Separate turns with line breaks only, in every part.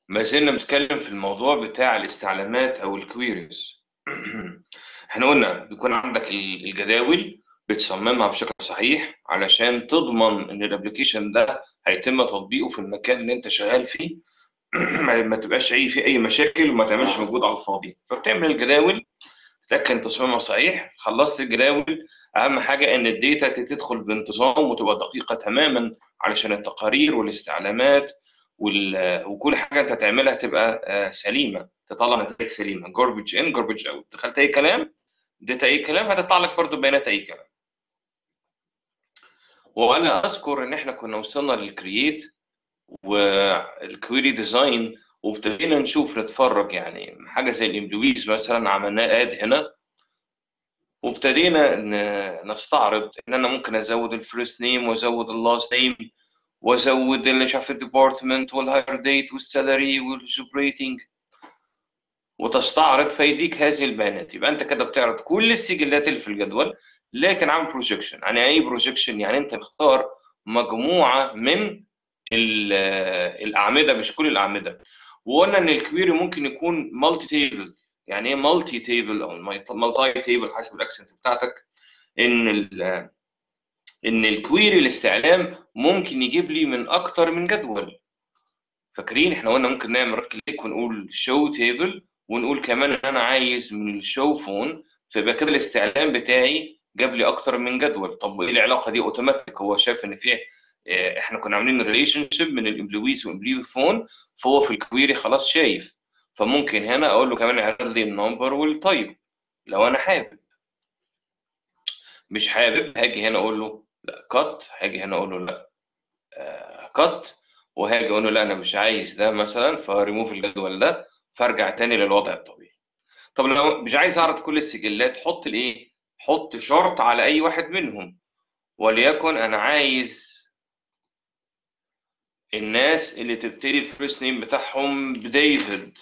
ما زلنا بنتكلم في الموضوع بتاع الاستعلامات او الكويريز احنا قلنا بيكون عندك ال- الجداول بتصممها بشكل صحيح علشان تضمن ان الابلكيشن ده هيتم تطبيقه في المكان اللي انت شغال فيه ما ما تبقاش اي في اي مشاكل وما تعملش مجهود على الفاضي فبتعمل الجداول تتاكد ان تصميمها صحيح خلصت الجداول اهم حاجه ان الداتا تدخل بانتظام وتبقى دقيقه تماما علشان التقارير والاستعلامات وال- وكل حاجه انت هتعملها تبقى آه، سليمه تطلع نتائج سليمه جاربج ان جاربج اوت دخلت اي كلام اديت اي كلام هتطلع لك برضو بيانات اي كلام وانا اذكر ان احنا كنا وصلنا للكرييت والكويري ديزاين وابتدينا نشوف نتفرج يعني حاجه زي الامبلويز مثلا عملناه اد هنا وابتدينا ن- نستعرض ان انا ممكن ازود الفيرست نيم وازود اللاست نيم وازود اللي مش عارف الديبارتمنت والهاير ديت والسالري والجوب ريتنج وتستعرض فيديك هذه البيانات يبقى انت كده بتعرض كل السجلات اللي في الجدول لكن عامل بروجيكشن يعني ايه بروجيكشن يعني انت بتختار مجموعه من ال- الاعمده مش كل الاعمده وقلنا ان الكويري ممكن يكون مالتي تيبل يعني ايه مالتي تيبل او مالتي تيبل حسب الاكسنت بتاعتك ان ال ان الكويري الاستعلام ممكن يجيب لي من اكتر من جدول فاكرين احنا قلنا ممكن نعمل كليك ونقول شو تيبل ونقول كمان ان انا عايز من الشو فون فيبقى كده الاستعلام بتاعي جاب لي اكتر من جدول طب وايه العلاقه دي اوتوماتيك هو شايف ان في اه، احنا كنا عاملين ريليشن شيب من الامبلويز والامبلوي فون فهو في الكويري خلاص شايف فممكن هنا اقول له كمان اعرض لي النمبر والتايب لو انا حابب مش حابب هاجي هنا اقول له لا كات هاجي هنا اقول له لا كات وهاجي اقول له لا انا مش عايز ده مثلا فريموف الجدول ده فارجع تاني للوضع الطبيعي طب لو مش عايز اعرض كل السجلات حط الايه حط شرط على اي واحد منهم وليكن انا عايز الناس اللي تبتدي الفيرست نيم بتاعهم بديفيد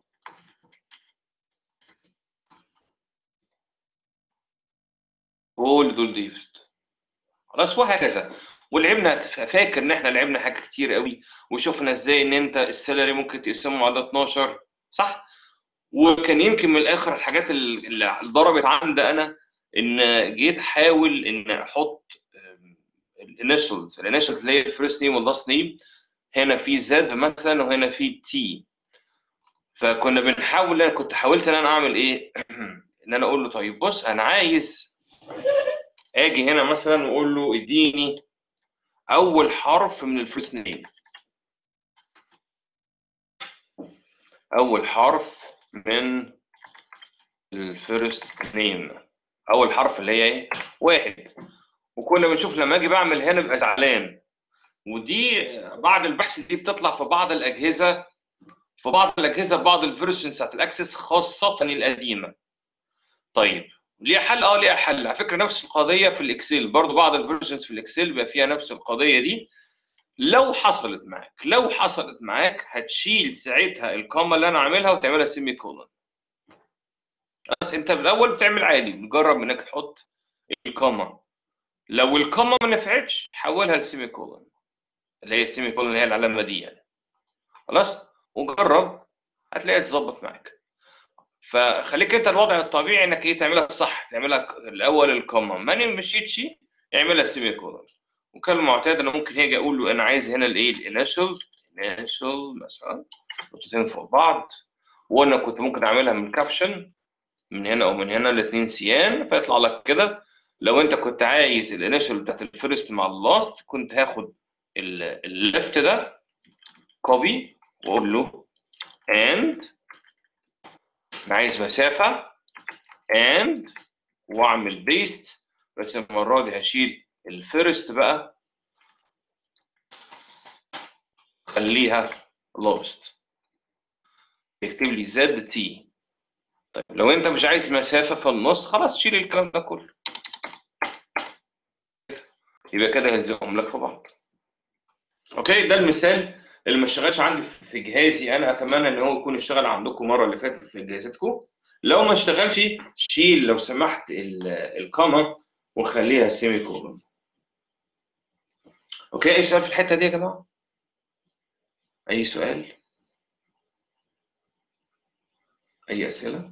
كل دول ديفيد خلاص وهكذا ولعبنا فاكر ان احنا لعبنا حاجه كتير قوي وشفنا ازاي ان انت السالري ممكن تقسمه على 12 صح وكان يمكن من الاخر الحاجات اللي ضربت عندي انا ان جيت احاول ان احط الانيشلز الانيشلز اللي هي الفيرست نيم واللاست نيم هنا في زد مثلا وهنا في تي فكنا بنحاول انا كنت حاولت ان انا اعمل ايه ان انا اقول له طيب بص انا عايز اجي هنا مثلا واقول له اديني اول حرف من الفيرست نيم اول حرف من الفيرست نيم اول حرف اللي هي ايه واحد وكنا بنشوف لما اجي بعمل هنا ببقى زعلان ودي بعد البحث دي بتطلع في بعض الاجهزه في بعض الاجهزه بعض الفيرجنز بتاعت الاكسس خاصه القديمه طيب ليها حل اه ليها حل على فكره نفس القضيه في الاكسل برضو بعض الفيرجنز في الاكسل بيبقى فيها نفس القضيه دي لو حصلت معاك لو حصلت معاك هتشيل ساعتها الكوما اللي انا عاملها وتعملها سيمي كولون بس انت بالاول بتعمل عادي بتجرب انك تحط الكوما لو الكوما ما نفعتش حولها لسيمي كولون اللي هي السيمي كولون اللي هي العلامه دي يعني خلاص وجرب هتلاقيها تظبط معاك فخليك انت الوضع الطبيعي انك ايه تعملها صح تعملها الاول الكوما ما مشيتش اعملها سيمي كولون وكان المعتاد انا ممكن هاجي اقول له انا عايز هنا الايه الانيشال انيشال مثلا نقطتين فوق بعض وانا كنت ممكن اعملها من كابشن من هنا او من هنا الاثنين سيان فيطلع لك كده لو انت كنت عايز الانيشال بتاعت الفيرست مع اللاست كنت هاخد الليفت ده كوبي واقول له and انا عايز مسافه and واعمل بيست بس المره دي هشيل الفيرست بقى خليها لوست يكتب لي زد تي طيب لو انت مش عايز مسافه في النص خلاص شيل الكلام ده كله يبقى كده هيلزمهم لك في بعض اوكي ده المثال اللي ما اشتغلش عندي في جهازي انا اتمنى ان هو يكون اشتغل عندكم المره اللي فاتت في جهازاتكم لو ما اشتغلش شيل لو سمحت الكوما وخليها سيمي كولون اوكي اي سؤال في الحته دي يا جماعه اي سؤال اي اسئله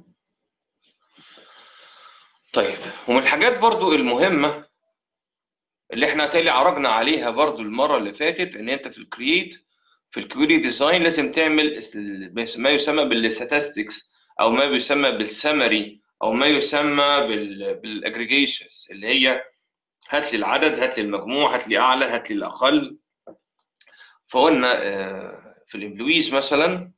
طيب ومن الحاجات برضو المهمه اللي احنا تالي عرجنا عليها برضو المره اللي فاتت ان انت في الكرييت في الكويري ديزاين لازم تعمل ما يسمى بالستاتستكس او ما يسمى بالسمري او ما يسمى بالاجريجيشنز اللي هي هات لي العدد هات لي المجموع هات لي اعلى هات لي الاقل فقلنا في الامبلويز مثلا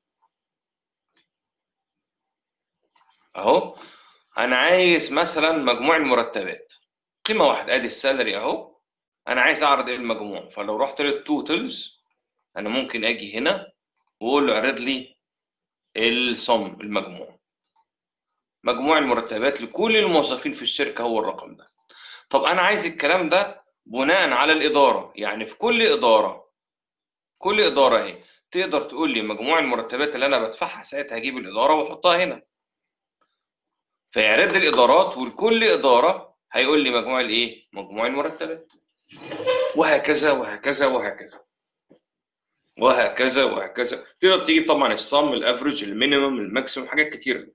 اهو انا عايز مثلا مجموع المرتبات قيمه واحده ادي السالري اهو انا عايز اعرض ايه المجموع فلو رحت للتوتلز انا ممكن اجي هنا واقول له اعرض لي الصم المجموع مجموع المرتبات لكل الموظفين في الشركه هو الرقم ده طب انا عايز الكلام ده بناء على الاداره يعني في كل اداره كل اداره اهي تقدر تقول لي مجموع المرتبات اللي انا بدفعها ساعتها هجيب الاداره واحطها هنا فيعرض لي الادارات ولكل اداره هيقول لي مجموع الايه مجموع المرتبات وهكذا وهكذا وهكذا وهكذا وهكذا تقدر تجيب طبعا الصم الافريج المينيمم الماكسيمم حاجات كتير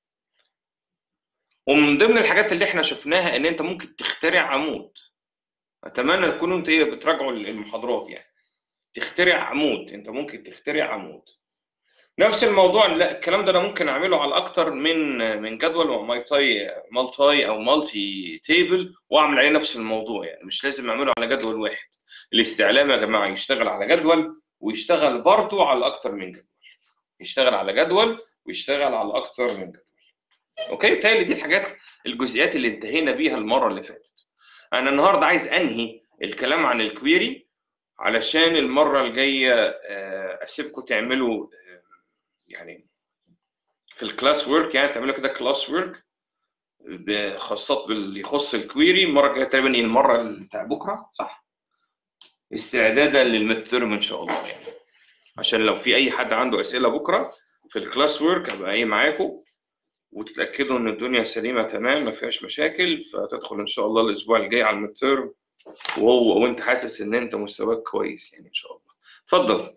ومن ضمن الحاجات اللي احنا شفناها ان انت ممكن تخترع عمود اتمنى تكونوا انت ايه بتراجعوا المحاضرات يعني تخترع عمود انت ممكن تخترع عمود نفس الموضوع لا الكلام ده انا ممكن اعمله على اكتر من من جدول ومالتي مالتي او مالتي تيبل واعمل عليه نفس الموضوع يعني مش لازم اعمله على جدول واحد الاستعلام يا جماعه يشتغل على جدول ويشتغل برضه على اكتر من جدول يشتغل على جدول ويشتغل على اكتر من جدول اوكي بالتالي دي الحاجات الجزئيات اللي انتهينا بيها المره اللي فاتت انا النهارده عايز انهي الكلام عن الكويري علشان المره الجايه اسيبكم تعملوا يعني في الكلاس ورك يعني تعملوا كده كلاس ورك خاصات باللي يخص الكويري المره الجايه تقريبا المره بتاع بكره صح استعدادا للميد ترم ان شاء الله يعني عشان لو في اي حد عنده اسئله بكره في الكلاس ورك هبقى ايه معاكم وتتاكدوا ان الدنيا سليمه تمام ما فيهاش مشاكل فتدخل ان شاء الله الاسبوع الجاي على الميد ترم وهو وانت حاسس ان انت مستواك كويس يعني ان شاء الله اتفضل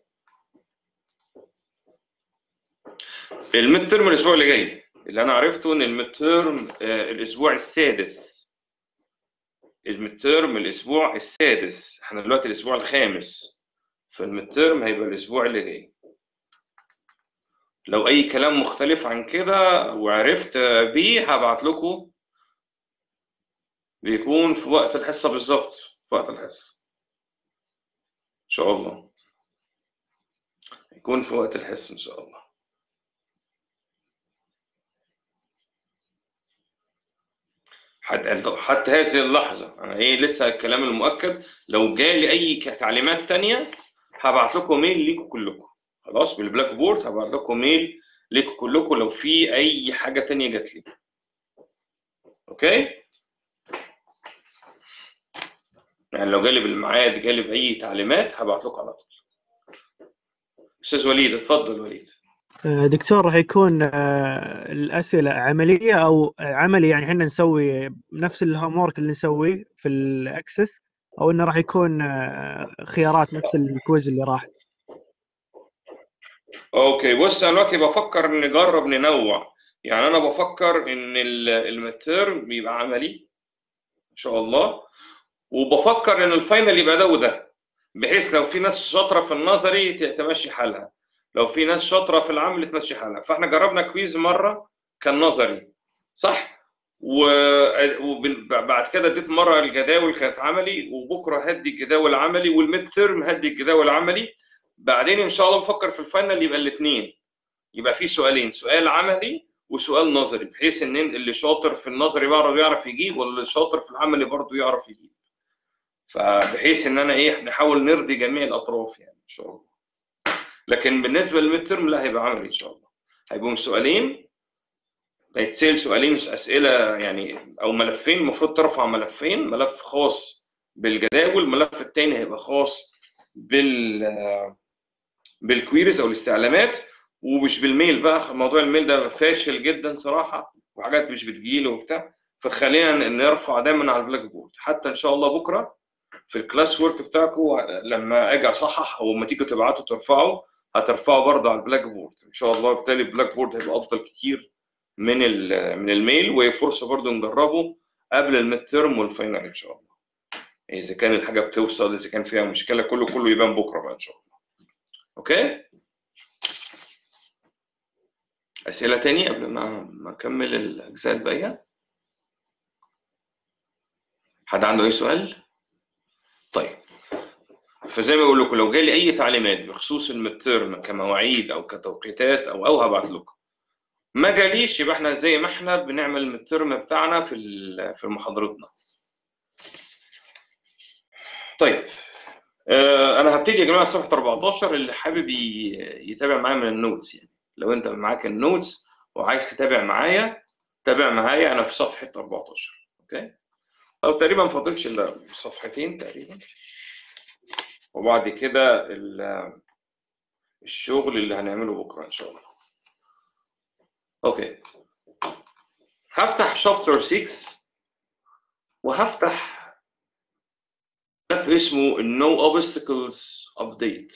الميد ترم الاسبوع اللي جاي اللي انا عرفته ان الميد ترم الاسبوع السادس الميد ترم الاسبوع السادس احنا دلوقتي الاسبوع الخامس فالميد ترم هيبقى الاسبوع اللي جاي لو اي كلام مختلف عن كده وعرفت بيه هبعت لكم بيكون في وقت الحصه بالظبط في وقت الحصه ان شاء الله يكون في وقت الحصه ان شاء الله حتى حتى هذه اللحظه انا ايه لسه الكلام المؤكد لو جالي اي تعليمات تانية هبعت لكم ميل ليكم كلكم خلاص بالبلاك بورد هبعت لكم ميل ليكم كلكم لو في اي حاجه تانية جات لي اوكي يعني لو جالي بالميعاد جالي باي تعليمات هبعت لكم على طول استاذ وليد اتفضل وليد
دكتور راح يكون الاسئله عمليه او عملي يعني احنا نسوي نفس الهوم ورك اللي نسويه في الاكسس او انه راح يكون خيارات نفس الكويز اللي راح
اوكي بص انا دلوقتي بفكر نجرب ننوع يعني انا بفكر ان المترم بيبقى عملي ان شاء الله وبفكر ان الفاينل يبقى ده وده بحيث لو في ناس شاطره في النظري تمشي حالها لو في ناس شاطره في العمل تمشي حالها فاحنا جربنا كويز مره كان نظري صح وبعد كده اديت مره الجداول كانت عملي وبكره هدي الجداول عملي والميد ترم هدي الجداول عملي بعدين ان شاء الله بفكر في الفاينل يبقى الاثنين يبقى في سؤالين سؤال عملي وسؤال نظري بحيث ان اللي شاطر في النظري برضه يعرف يجيب واللي شاطر في العملي برضه يعرف يجيب فبحيث ان انا ايه نحاول نرضي جميع الاطراف يعني ان شاء الله لكن بالنسبه للميد ترم لا هيبقى عملي ان شاء الله هيبقوا سؤالين هيتسال سؤالين اسئله يعني او ملفين المفروض ترفع ملفين ملف خاص بالجداول الملف الثاني هيبقى خاص بال بالكويريز او الاستعلامات ومش بالميل بقى موضوع الميل ده فاشل جدا صراحه وحاجات مش بتجيله وبتاع فخلينا نرفع دايما على البلاك بورد حتى ان شاء الله بكره في الكلاس ورك بتاعكم لما اجي اصحح او لما تيجوا تبعتوا ترفعوا هترفعوا برضه على البلاك بورد ان شاء الله بالتالي البلاك بورد هيبقى افضل كتير من ال من الميل وفرصه برضو نجربه قبل الميد تيرم والفاينل ان شاء الله اذا كان الحاجه بتوصل اذا كان فيها مشكله كله كله يبان بكره بقى ان شاء الله اوكي اسئله تانية قبل ما ما اكمل الاجزاء الباقيه حد عنده اي سؤال طيب فزي ما بقول لكم لو جالي اي تعليمات بخصوص المترم كمواعيد او كتوقيتات او او هبعت لكم ما جاليش يبقى احنا زي ما احنا بنعمل المترم بتاعنا في ال- في محاضرتنا طيب آه، انا هبتدي يا جماعه صفحه 14 اللي حابب ي- يتابع معايا من النوتس يعني لو انت معاك النوتس وعايز تتابع معايا تابع معايا انا في صفحه 14 اوكي او تقريبا ما فاضلش الا صفحتين تقريبا وبعد كده ال- الشغل اللي هنعمله بكره ان شاء الله اوكي هفتح شابتر 6 وهفتح ملف اسمه No Obstacles Update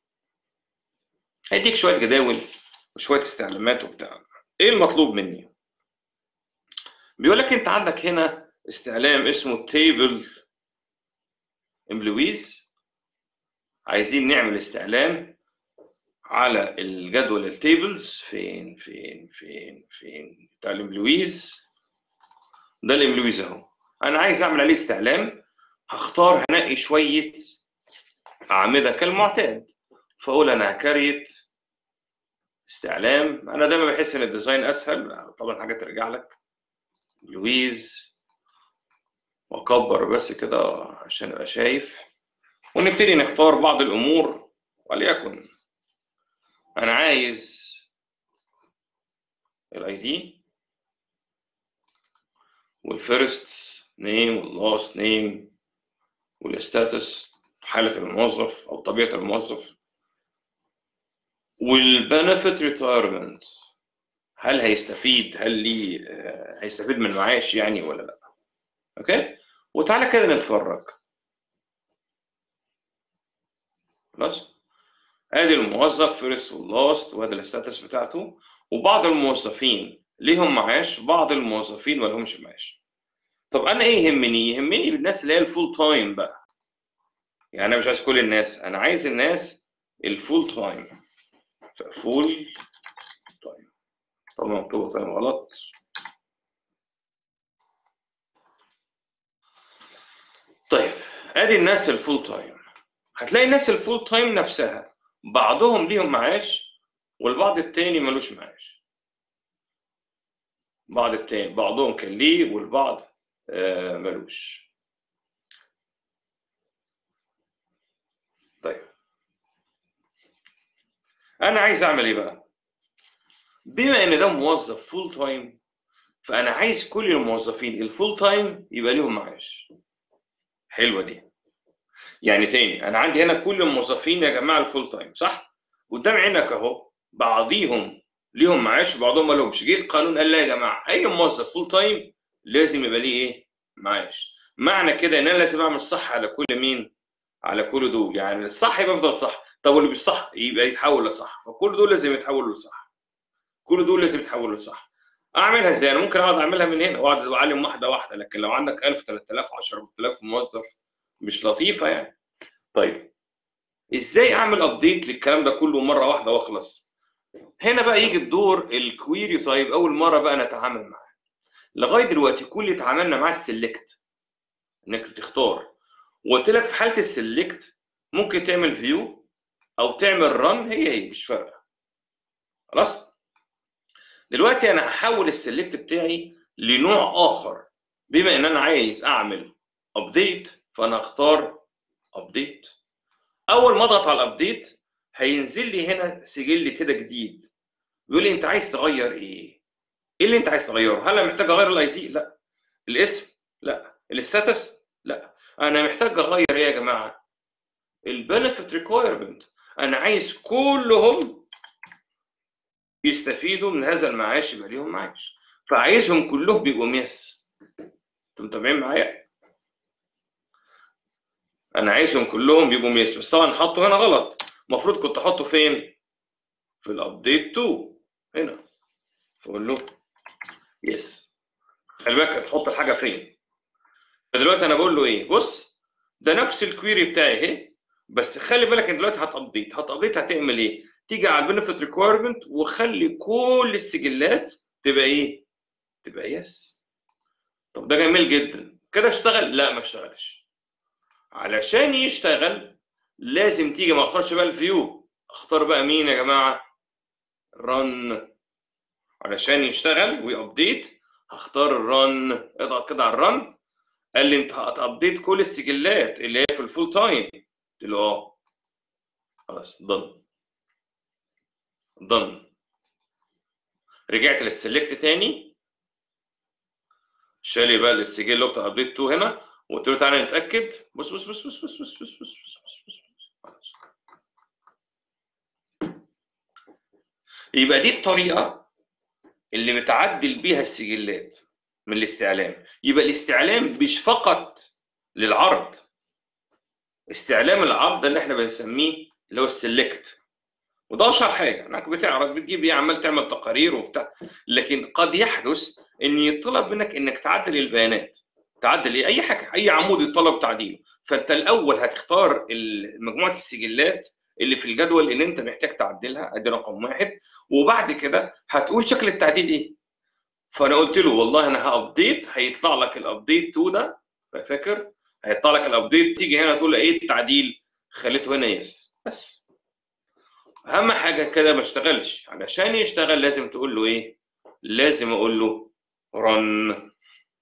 هيديك شوية جداول وشوية استعلامات وبتاع ايه المطلوب مني بيقول لك انت عندك هنا استعلام اسمه Table Employees عايزين نعمل استعلام على الجدول التيبلز فين فين فين فين بتاع الامبلويز ده الامبلويز اهو انا عايز اعمل عليه استعلام هختار هنقي شويه اعمده كالمعتاد فاقول انا هكريت استعلام انا دايما بحس ان الديزاين اسهل طبعا حاجه ترجع لك لويز واكبر بس كده عشان ابقى شايف ونبتدي نختار بعض الامور وليكن انا عايز الاي دي والفيرست نيم واللاست نيم والستاتس حالة الموظف أو طبيعة الموظف والبنفيت ريتايرمنت هل هيستفيد هل ليه آه، هيستفيد من المعاش يعني ولا لا اوكي وتعالى كده نتفرج خلاص ادي الموظف فيرست واللاست وادي الستاتس بتاعته وبعض الموظفين ليهم معاش بعض الموظفين ما لهمش معاش طب انا ايه يهمني يهمني بالناس اللي هي الفول تايم بقى يعني انا مش عايز كل الناس انا عايز الناس الفول تايم فول تايم طبعا مكتوبه تايم غلط طيب ادي الناس الفول تايم هتلاقي الناس الفول تايم نفسها بعضهم ليهم معاش والبعض التاني ملوش معاش بعض التاني بعضهم كان ليه والبعض آه، ملوش طيب انا عايز اعمل ايه بقى بما ان ده موظف فول تايم فانا عايز كل الموظفين الفول تايم يبقى ليهم معاش حلوه دي يعني تاني انا عندي هنا كل الموظفين يا جماعه الفول تايم صح قدام عينك اهو بعضيهم ليهم معاش وبعضهم ما لهمش جه القانون قال لا يا جماعه اي موظف فول تايم لازم يبقى ليه ايه معاش معنى كده ان انا لازم اعمل صح على كل مين على كل دول يعني الصح يبقى يفضل صح طب واللي مش صح يبقى يتحول لصح فكل دول لازم يتحولوا لصح كل دول لازم يتحولوا لصح اعملها ازاي انا ممكن اقعد اعملها من هنا واقعد اعلم واحده واحده لكن لو عندك 1000 3000 10000 موظف مش لطيفه يعني طيب ازاي اعمل ابديت للكلام ده كله مره واحده واخلص هنا بقى يجي الدور الكويري طيب اول مره بقى نتعامل معاه لغايه دلوقتي كل اللي اتعاملنا معاه السلكت انك تختار وقلت لك في حاله السلكت ممكن تعمل فيو او تعمل رن هي هي مش فارقه خلاص دلوقتي انا هحول السلكت بتاعي لنوع اخر بما ان انا عايز اعمل ابديت فانا اختار ابديت اول ما اضغط على الابديت هينزل لي هنا سجل كده جديد بيقول لي انت عايز تغير ايه ايه اللي انت عايز تغيره هل انا محتاج اغير الاي دي لا الاسم لا الستاتس لا انا محتاج اغير ايه يا جماعه البنفيت ريكويرمنت انا عايز كلهم يستفيدوا من هذا المعاش يبقى ليهم معاش فعايزهم كلهم بيبقوا ميس انتوا متابعين معايا انا عايزهم كلهم يبقوا ميس بس طبعا حطه هنا غلط المفروض كنت احطه فين في الابديت 2 هنا فاقول له يس خلي بالك تحط الحاجه فين فدلوقتي انا بقول له ايه بص ده نفس الكويري بتاعي اهي بس خلي بالك انت دلوقتي هتابديت هتابديت هتعمل ايه تيجي على البنفيت ريكويرمنت وخلي كل السجلات تبقى ايه تبقى يس طب ده جميل جدا كده اشتغل لا ما اشتغلش علشان يشتغل لازم تيجي ما اختارش بقى الفيو اختار بقى مين يا جماعه رن علشان يشتغل ويابديت هختار الرن اضغط كده على الرن قال لي انت هتابديت كل السجلات اللي هي في الفول تايم قلت له اه خلاص ضن ضن رجعت للسلكت تاني شالي بقى السجل اللي هو بتاع ابديت 2 هنا وقلت له تعالى نتاكد بص بص بص بص بص بص بص بص بص بص بص يبقى دي الطريقه اللي بتعدل بيها السجلات من الاستعلام يبقى الاستعلام مش فقط للعرض استعلام العرض اللي احنا بنسميه اللي هو السلكت وده اشهر حاجه انك بتعرض بتجيب ايه عمال تعمل تقارير وبتاع لكن قد يحدث ان يطلب منك انك تعدل البيانات تعدل ايه اي حاجه اي عمود يطلب تعديله فانت الاول هتختار مجموعه السجلات اللي في الجدول اللي انت محتاج تعدلها ادي رقم واحد وبعد كده هتقول شكل التعديل ايه فانا قلت له والله انا هابديت هيطلع لك الابديت 2 ده فاكر هيطلع لك الابديت تيجي هنا تقول ايه التعديل خليته هنا يس بس اهم حاجه كده ما اشتغلش علشان يشتغل لازم تقول له ايه لازم اقول له رن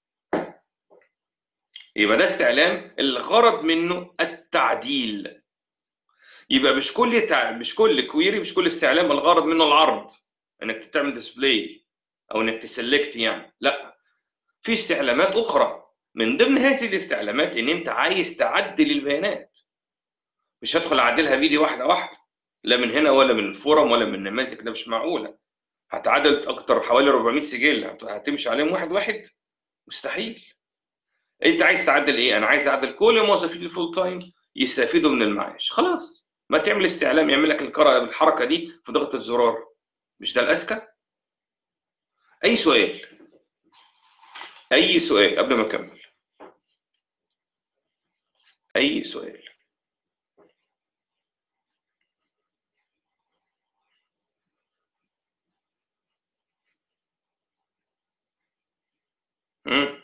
يبقى ده استعلام الغرض منه التعديل يبقى مش كل تع... مش كل كويري مش كل استعلام الغرض منه العرض انك تعمل ديسبلاي او انك تسلكت يعني لا في استعلامات اخرى من ضمن هذه الاستعلامات ان انت عايز تعدل البيانات مش هدخل اعدلها فيديو واحده واحده لا من هنا ولا من الفورم ولا من النماذج ده مش معقوله هتعدل اكتر حوالي 400 سجل هتمشي عليهم واحد واحد مستحيل انت عايز تعدل ايه انا عايز اعدل كل موظفين الفول تايم يستفيدوا من المعاش خلاص ما تعمل استعلام يعمل لك الحركه دي في ضغط الزرار مش ده الاذكى اي سؤال اي سؤال قبل ما اكمل اي سؤال مم.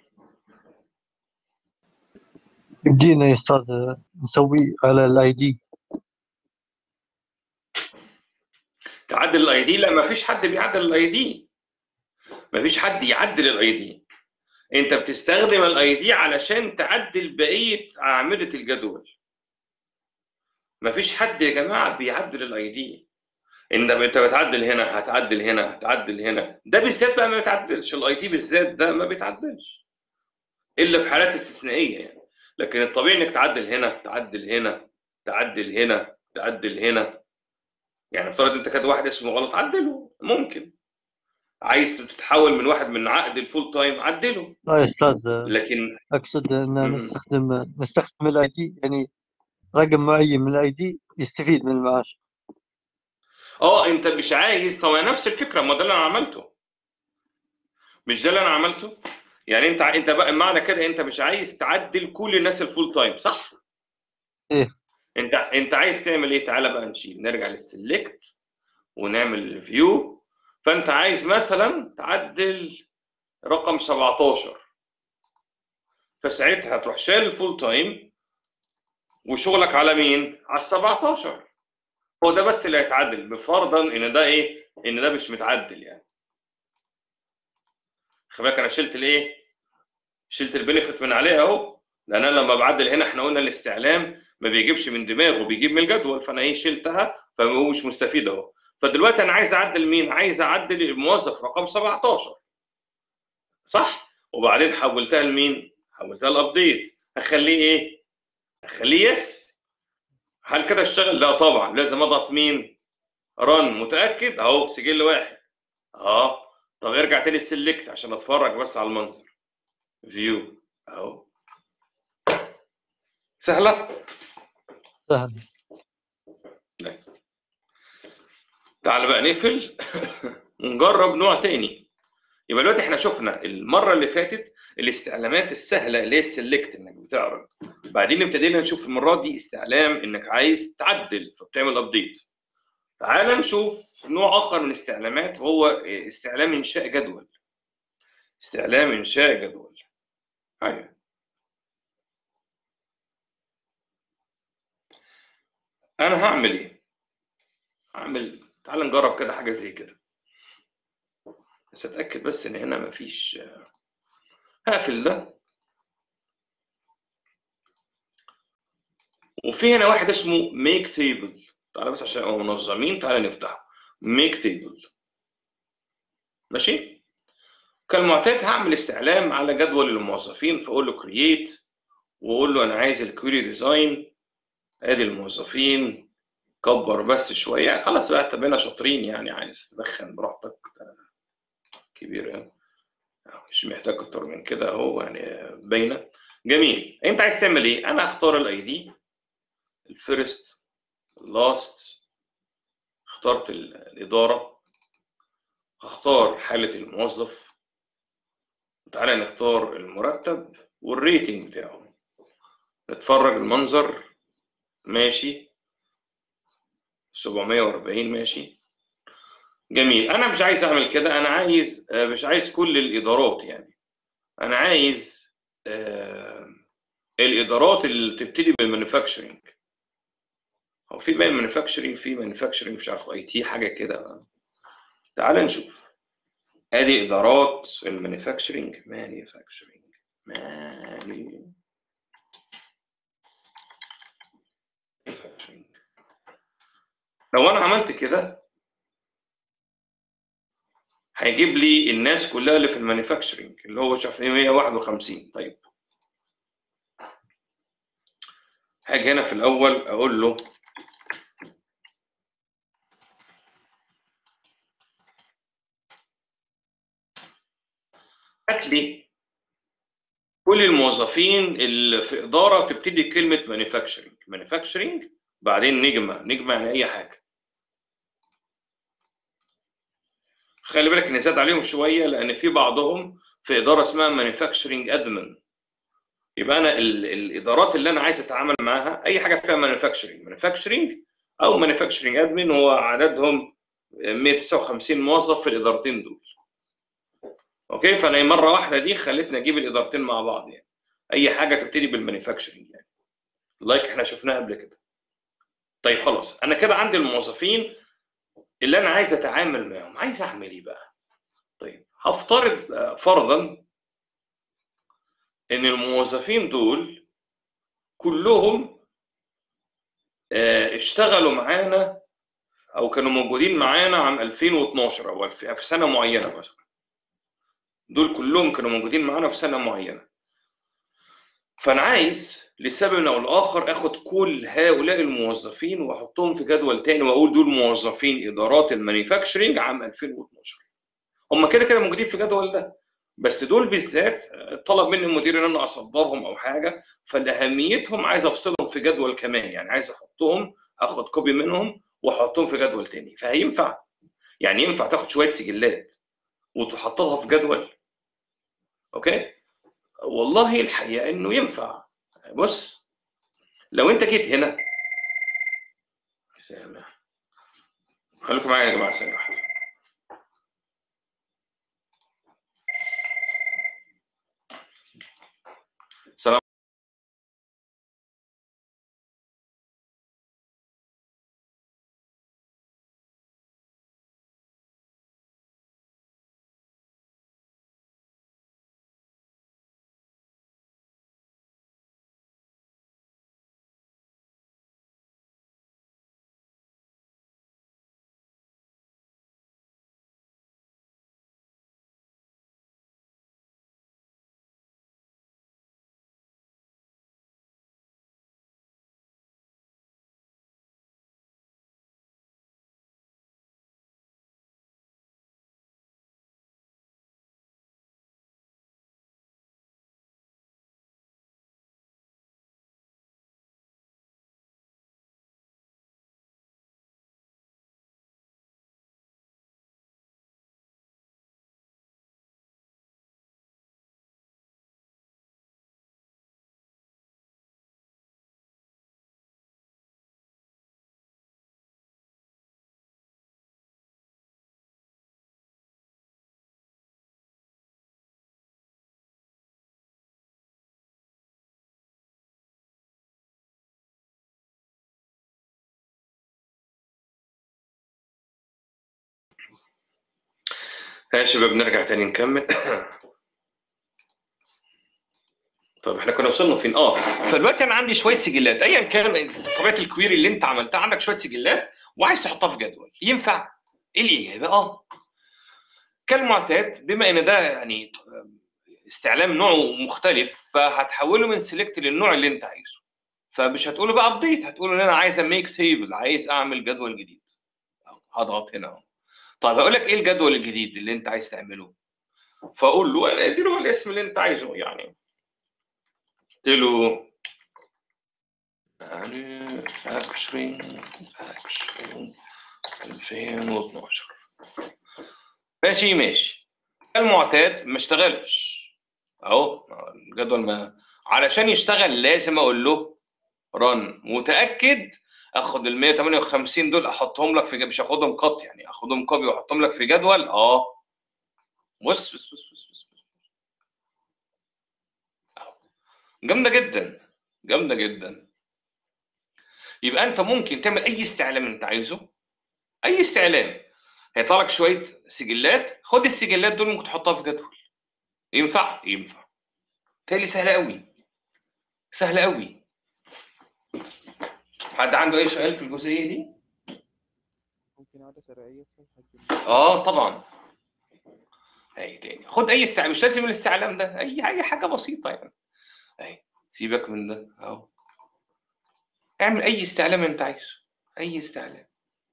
يمدينا يا استاذ نسوي على الاي دي
تعدل الاي دي لا ما فيش حد بيعدل الاي دي ما فيش حد يعدل الاي دي انت بتستخدم الاي دي علشان تعدل بقيه اعمده الجدول ما فيش حد يا جماعه بيعدل الاي دي انت انت بتعدل هنا هتعدل هنا هتعدل هنا ده بالذات بقى ما بيتعدلش الاي دي بالذات ده ما بيتعدلش الا في حالات استثنائيه يعني لكن الطبيعي انك تعدل هنا تعدل هنا تعدل هنا تعدل هنا يعني افترض انت كاتب واحد اسمه غلط عدله ممكن عايز تتحول من واحد من عقد الفول تايم عدله
لا يا استاذ
لكن
اقصد ان
مم.
نستخدم نستخدم الاي دي يعني رقم معين من الاي دي يستفيد من المعاش
اه انت مش عايز طبعا نفس الفكره ما ده اللي انا عملته مش ده اللي انا عملته يعني انت انت بقى معنى كده انت مش عايز تعدل كل الناس الفول تايم صح
إيه.
انت انت عايز تعمل ايه تعالى بقى نشيل نرجع للسلكت ونعمل فيو فانت عايز مثلا تعدل رقم 17 فساعتها هتروح شايل الفول تايم وشغلك على مين على ال 17 هو ده بس اللي هيتعدل بفرضا ان ده ايه ان ده مش متعدل يعني خلي بالك انا شلت الايه شلت البنفيت من عليها اهو لان انا لما بعدل هنا احنا قلنا الاستعلام ما بيجيبش من دماغه بيجيب من الجدول فانا ايه شلتها فهو مش مستفيد اهو فدلوقتي انا عايز اعدل مين عايز اعدل الموظف رقم 17 صح وبعدين حولتها لمين حولتها لابديت اخليه ايه اخليه يس هل كده اشتغل لا طبعا لازم اضغط مين رن متاكد اهو سجل واحد اه طب ارجع تاني السلكت عشان اتفرج بس على المنظر فيو اهو سهله
سهل
تعال بقى نقفل ونجرب نوع تاني يبقى دلوقتي احنا شفنا المره اللي فاتت الاستعلامات السهله اللي هي السلكت انك بتعرض بعدين ابتدينا نشوف المره دي استعلام انك عايز تعدل فبتعمل ابديت تعال نشوف نوع اخر من الاستعلامات وهو استعلام انشاء جدول استعلام انشاء جدول ايوه انا هعمل ايه هعمل تعال نجرب كده حاجه زي كده بس اتاكد بس ان هنا مفيش هقفل ده وفي هنا واحد اسمه ميك تيبل تعالى بس عشان نبقى منظمين تعالى نفتحه ميك تيبل ماشي كالمعتاد هعمل استعلام على جدول الموظفين فاقول له كرييت واقول له انا عايز الكويري ديزاين ادي الموظفين كبر بس شويه خلاص بقى تبقينا شاطرين يعني عايز تدخن براحتك كبير يعني مش محتاج اكتر من كده اهو يعني باينه جميل انت عايز تعمل ايه انا هختار الاي دي الفيرست لاست اخترت الاداره هختار حاله الموظف تعالى نختار المرتب والريتنج بتاعه نتفرج المنظر ماشي 740 ماشي جميل انا مش عايز اعمل كده انا عايز مش عايز كل الادارات يعني انا عايز آه الادارات اللي تبتدي بالمانيفاكتشرنج هو في بقى مانيفاكتشرنج في مانيفاكتشرنج مش عارف اي تي حاجه كده تعال نشوف ادي ادارات المانيفاكتشرنج مانيفاكتشرنج ماني لو انا عملت كده هيجيب لي الناس كلها اللي في المانيفاكتشرنج اللي هو شاف 151 طيب هاجي هنا في الاول اقول له هات لي كل الموظفين اللي في اداره تبتدي كلمه مانيفاكتشرنج مانيفاكتشرنج بعدين نجمه نجمه يعني اي حاجه خلي بالك ان زاد عليهم شويه لان في بعضهم في اداره اسمها مانيفاكتشرنج ادمن يبقى انا ال الادارات اللي انا عايز اتعامل معاها اي حاجه فيها مانيفاكتشرنج مانيفاكتشرنج او مانيفاكتشرنج ادمن هو عددهم 159 موظف في الادارتين دول اوكي فانا مره واحده دي خلتني اجيب الادارتين مع بعض يعني اي حاجه تبتدي بالمانيفاكتشرنج يعني لايك احنا شفناها قبل كده طيب خلاص انا كده عندي الموظفين اللي انا عايز اتعامل معاهم عايز اعمل ايه بقى طيب هفترض فرضا ان الموظفين دول كلهم اشتغلوا معانا او كانوا موجودين معانا عام 2012 او في سنه معينه مثلا دول كلهم كانوا موجودين معانا في سنه معينه فانا عايز لسبب او لاخر اخد كل هؤلاء الموظفين واحطهم في جدول تاني واقول دول موظفين ادارات المانيفاكتشرنج عام 2012 هم كده كده موجودين في الجدول ده بس دول بالذات طلب مني المدير ان انا اصدرهم او حاجه فلاهميتهم عايز افصلهم في جدول كمان يعني عايز احطهم اخد كوبي منهم واحطهم في جدول تاني فهينفع يعني ينفع تاخد شويه سجلات وتحطها في جدول اوكي والله الحقيقه انه ينفع بص لو انت جيت هنا سامح خليكم معايا يا جماعه ثانيه واحده يا شباب نرجع تاني نكمل طب احنا كنا وصلنا فين؟ اه فدلوقتي انا عندي شويه سجلات ايا كان طبيعه الكويري اللي انت عملتها عندك شويه سجلات وعايز تحطها في جدول ينفع؟ ايه الاجابه؟ اه كالمعتاد بما ان ده يعني استعلام نوعه مختلف فهتحوله من سيلكت للنوع اللي انت عايزه فمش هتقوله بقى ابديت هتقوله ان انا عايز اميك تيبل عايز اعمل جدول جديد هضغط هنا اهو طيب هقول لك ايه الجدول الجديد اللي انت عايز تعمله فاقول له انا اديله الاسم اللي انت عايزه يعني قلت له يعني فاكشرينج فاكشرينج 2012 ماشي ماشي المعتاد ما اشتغلش اهو الجدول ما علشان يشتغل لازم اقول له رن متاكد اخد ال 158 دول احطهم لك في مش اخدهم قط يعني اخدهم كوبي واحطهم لك في جدول اه بص بص بص بص بص, بص. أهو. جامده جدا جامده جدا يبقى انت ممكن تعمل اي استعلام انت عايزه اي استعلام هيطلع لك شويه سجلات خد السجلات دول ممكن تحطها في جدول ينفع ينفع تالي سهله قوي سهله قوي حد عنده اي سؤال في الجزئيه دي
ممكن عادة سريعية الصفحة
اه طبعا اي تاني خد اي استعلام مش لازم الاستعلام ده اي اي حاجه بسيطه يعني اهي سيبك من ده اهو اعمل اي استعلام انت عايزه اي استعلام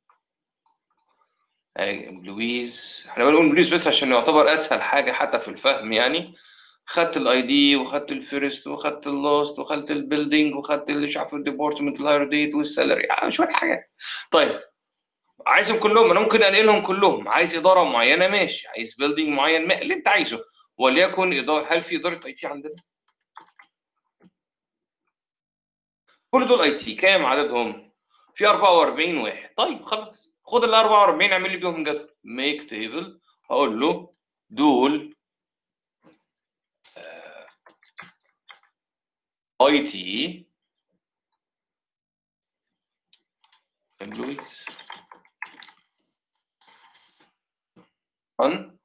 اهي لويز احنا بنقول لويز بس عشان يعتبر اسهل حاجه حتى في الفهم يعني خدت الاي دي وخدت الفيرست وخدت اللاست وخدت البيلدينج وخدت اللي مش عارف الديبارتمنت الهاير ديت والسالري يعني شويه حاجات طيب عايزهم كلهم انا ممكن انقلهم كلهم عايز اداره معينه ماشي عايز بيلدينج معين ما اللي انت عايزه وليكن اداره هل في اداره اي تي عندنا؟ كل دول اي تي كام عددهم؟ في 44 واحد طيب خلاص خد ال 44 اعمل لي بيهم جدول ميك تيبل هقول له دول اي تي امبلويز ان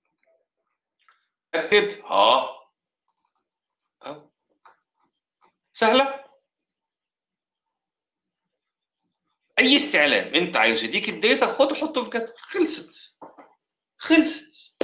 اكد ها أهو. سهله اي استعلام انت عايز يديك الداتا خده حطه في جدول خلصت خلصت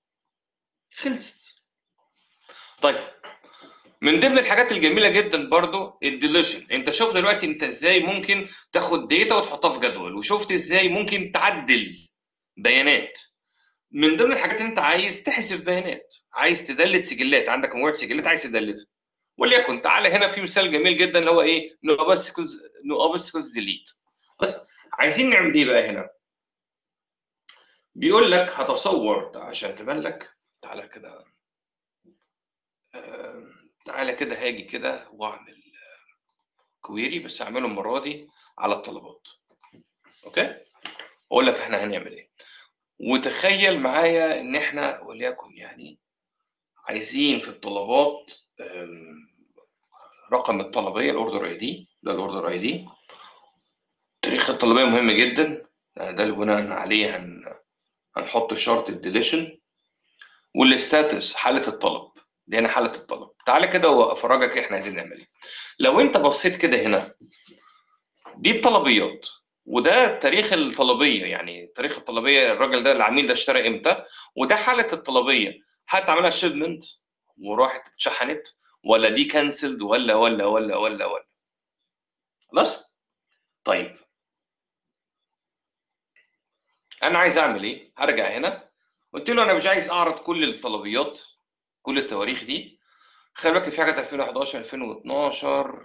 خلصت طيب من ضمن الحاجات الجميله جدا برضو الديليشن انت شوف دلوقتي انت ازاي ممكن تاخد داتا وتحطها في جدول وشفت ازاي ممكن تعدل بيانات من ضمن الحاجات اللي انت عايز تحذف بيانات عايز تدلت سجلات عندك مجموعه سجلات عايز تدلتها وليكن تعالى هنا في مثال جميل جدا اللي هو ايه نو اوبستكلز نو اوبستكلز ديليت بس عايزين نعمل ايه بقى هنا بيقول لك هتصور عشان تبان لك تعالى كده آه، تعالى كده هاجي كده واعمل كويري بس اعمله المره دي على الطلبات اوكي اقول لك احنا هنعمل ايه وتخيل معايا ان احنا وليكن يعني عايزين في الطلبات آم، رقم الطلبيه الاوردر اي دي ده الاوردر اي دي تاريخ الطلبيه مهم جدا ده اللي بناء عليه هن... هنحط شرط الديليشن والستاتس حاله الطلب دي هنا حاله الطلب تعالى كده وافرجك احنا عايزين نعمل ايه لو انت بصيت كده هنا دي الطلبيات وده تاريخ الطلبيه يعني تاريخ الطلبيه الراجل ده العميل ده اشترى امتى وده حاله الطلبيه هل تعملها شيبمنت وراحت اتشحنت ولا دي كانسلد ولا ولا ولا ولا ولا خلاص طيب انا عايز اعمل ايه هرجع هنا قلت له انا مش عايز اعرض كل الطلبيات كل التواريخ دي خلي بالك في حاجات 2011 2012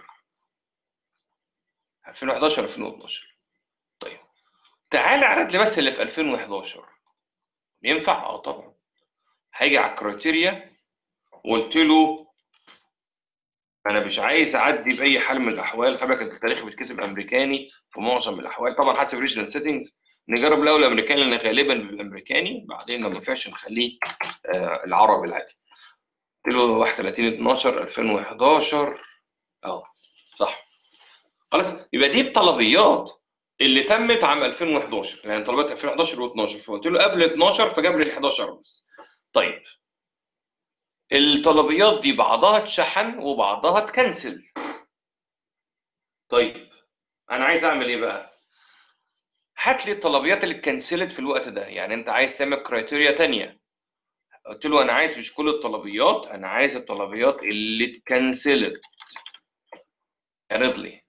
2011 2012 طيب تعالى اعرض لي بس اللي في 2011 ينفع اه طبعا هاجي على الكرايتيريا وقلت له انا مش عايز اعدي باي حال من الاحوال خلي بالك التاريخ بيتكتب امريكاني في معظم الاحوال طبعا حسب ريجنال سيتنجز نجرب الاول الامريكاني لان غالبا بيبقى امريكاني بعدين لو ما ينفعش نخليه آه العربي العادي قلت له 31 12 2011 اهو صح خلاص يبقى دي الطلبيات اللي تمت عام 2011 يعني طلبات 2011 و12 فقلت له قبل 12 فجاب لي ال 11 بس طيب الطلبيات دي بعضها اتشحن وبعضها اتكنسل طيب انا عايز اعمل ايه بقى هات لي الطلبيات اللي اتكنسلت في الوقت ده يعني انت عايز تعمل كرايتيريا تانية قلت له انا عايز مش كل الطلبيات انا عايز الطلبيات اللي اتكنسلت اعرض لي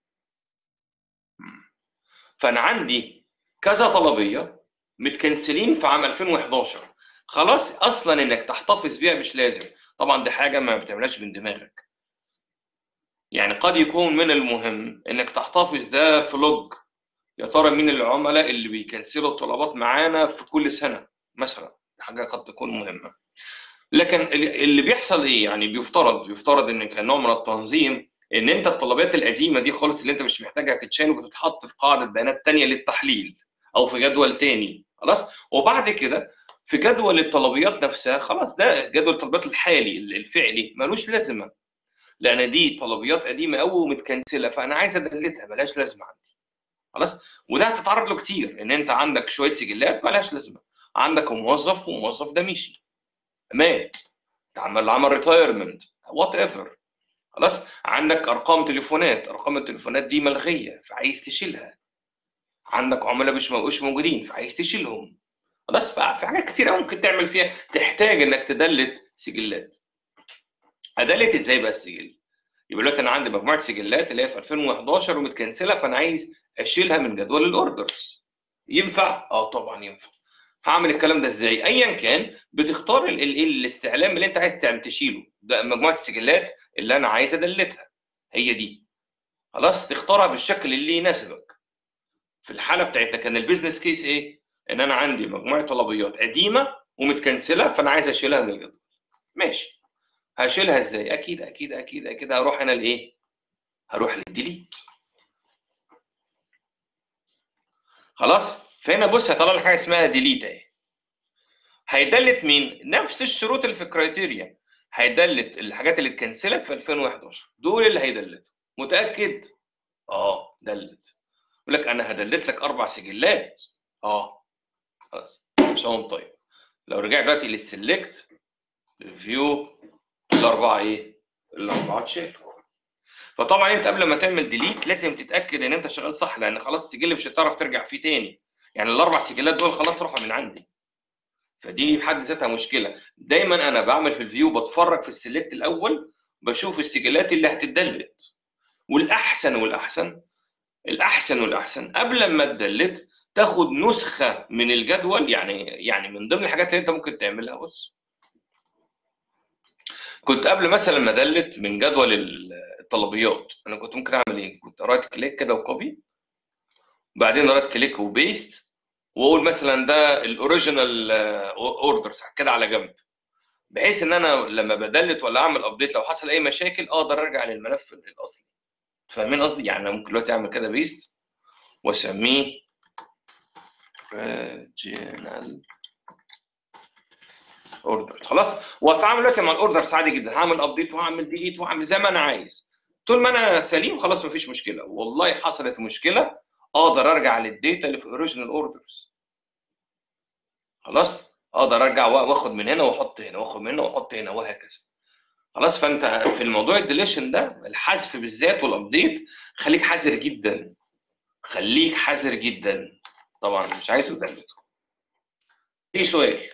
فانا عندي كذا طلبيه متكنسلين في عام 2011 خلاص اصلا انك تحتفظ بيها مش لازم طبعا دي حاجه ما بتعملهاش من دماغك يعني قد يكون من المهم انك تحتفظ ده في لوج يا ترى مين العملاء اللي بيكنسلوا الطلبات معانا في كل سنه مثلا حاجه قد تكون مهمه لكن اللي بيحصل ايه يعني بيفترض بيفترض ان كنوع من التنظيم ان انت الطلبات القديمه دي خالص اللي انت مش محتاجها تتشال وبتتحط في قاعده بيانات تانية للتحليل او في جدول تاني خلاص وبعد كده في جدول الطلبيات نفسها خلاص ده جدول الطلبيات الحالي الفعلي ملوش لازمه لان دي طلبيات قديمه قوي ومتكنسله فانا عايز ادلتها ملهاش لازمه عندي خلاص وده هتتعرض له كتير ان انت عندك شويه سجلات ملهاش لازمه عندك موظف وموظف ده مشي مات عمل عمل ريتايرمنت وات ايفر خلاص عندك ارقام تليفونات ارقام التليفونات دي ملغيه فعايز تشيلها عندك عملاء مش مش موجودين فعايز تشيلهم خلاص في حاجات كتير ممكن تعمل فيها تحتاج انك تدلت سجلات ادلت ازاي بقى السجل يبقى دلوقتي انا عندي مجموعه سجلات اللي هي في 2011 ومتكنسله فانا عايز اشيلها من جدول الاوردرز ينفع اه طبعا ينفع هعمل الكلام ده ازاي ايا كان بتختار ال ال الاستعلام اللي انت عايز تعمل تشيله ده مجموعه السجلات اللي انا عايز ادلتها هي دي خلاص تختارها بالشكل اللي يناسبك في الحاله بتاعتنا كان البيزنس كيس ايه ان انا عندي مجموعه طلبيات قديمه ومتكنسله فانا عايز اشيلها من الجدول ماشي هشيلها ازاي اكيد اكيد اكيد اكيد هروح انا لايه هروح للديليت خلاص فهنا بص هيطلع لك حاجه اسمها ديليت اهي هيدلت مين نفس الشروط اللي في الكرايتيريا هيدلت الحاجات اللي اتكنسلت في 2011 دول اللي هيدلتوا متاكد اه دلت يقول لك انا هدلت لك اربع سجلات اه خلاص شلون طيب لو رجعت دلوقتي للسلكت ريفيو الاربعه ايه الاربعه اتشالوا فطبعا انت قبل ما تعمل ديليت لازم تتاكد ان انت شغال صح لان خلاص السجل مش هتعرف ترجع فيه تاني يعني الاربع سجلات دول خلاص راحوا من عندي فدي بحد ذاتها مشكله دايما انا بعمل في الفيو بتفرج في السلكت الاول بشوف السجلات اللي هتدلت والاحسن والاحسن الاحسن والاحسن قبل ما تدلت تاخد نسخه من الجدول يعني يعني من ضمن الحاجات اللي انت ممكن تعملها بص كنت قبل مثلا ما ادلت من جدول الطلبيات انا كنت ممكن اعمل ايه كنت رايت كليك كده وكوبي بعدين رايت كليك وبيست واقول مثلا ده الاوريجينال اوردرز كده على جنب بحيث ان انا لما بدلت ولا اعمل ابديت لو حصل اي مشاكل اقدر ارجع للملف الاصلي فاهمين قصدي يعني انا ممكن دلوقتي اعمل كده بيست واسميه original اوردر خلاص واتعامل دلوقتي مع الاوردرز عادي جدا هعمل ابديت وهعمل ديليت وهعمل زي ما انا عايز طول ما انا سليم خلاص مفيش مشكله والله حصلت مشكله اقدر ارجع للداتا اللي في الاوريجينال اوردرز خلاص اقدر ارجع واخد من هنا واحط هنا واخد من هنا واحط هنا وهكذا خلاص فانت في الموضوع الديليشن ده الحذف بالذات والابديت خليك حذر جدا خليك حذر جدا طبعا مش عايزه تدلته ايه سؤال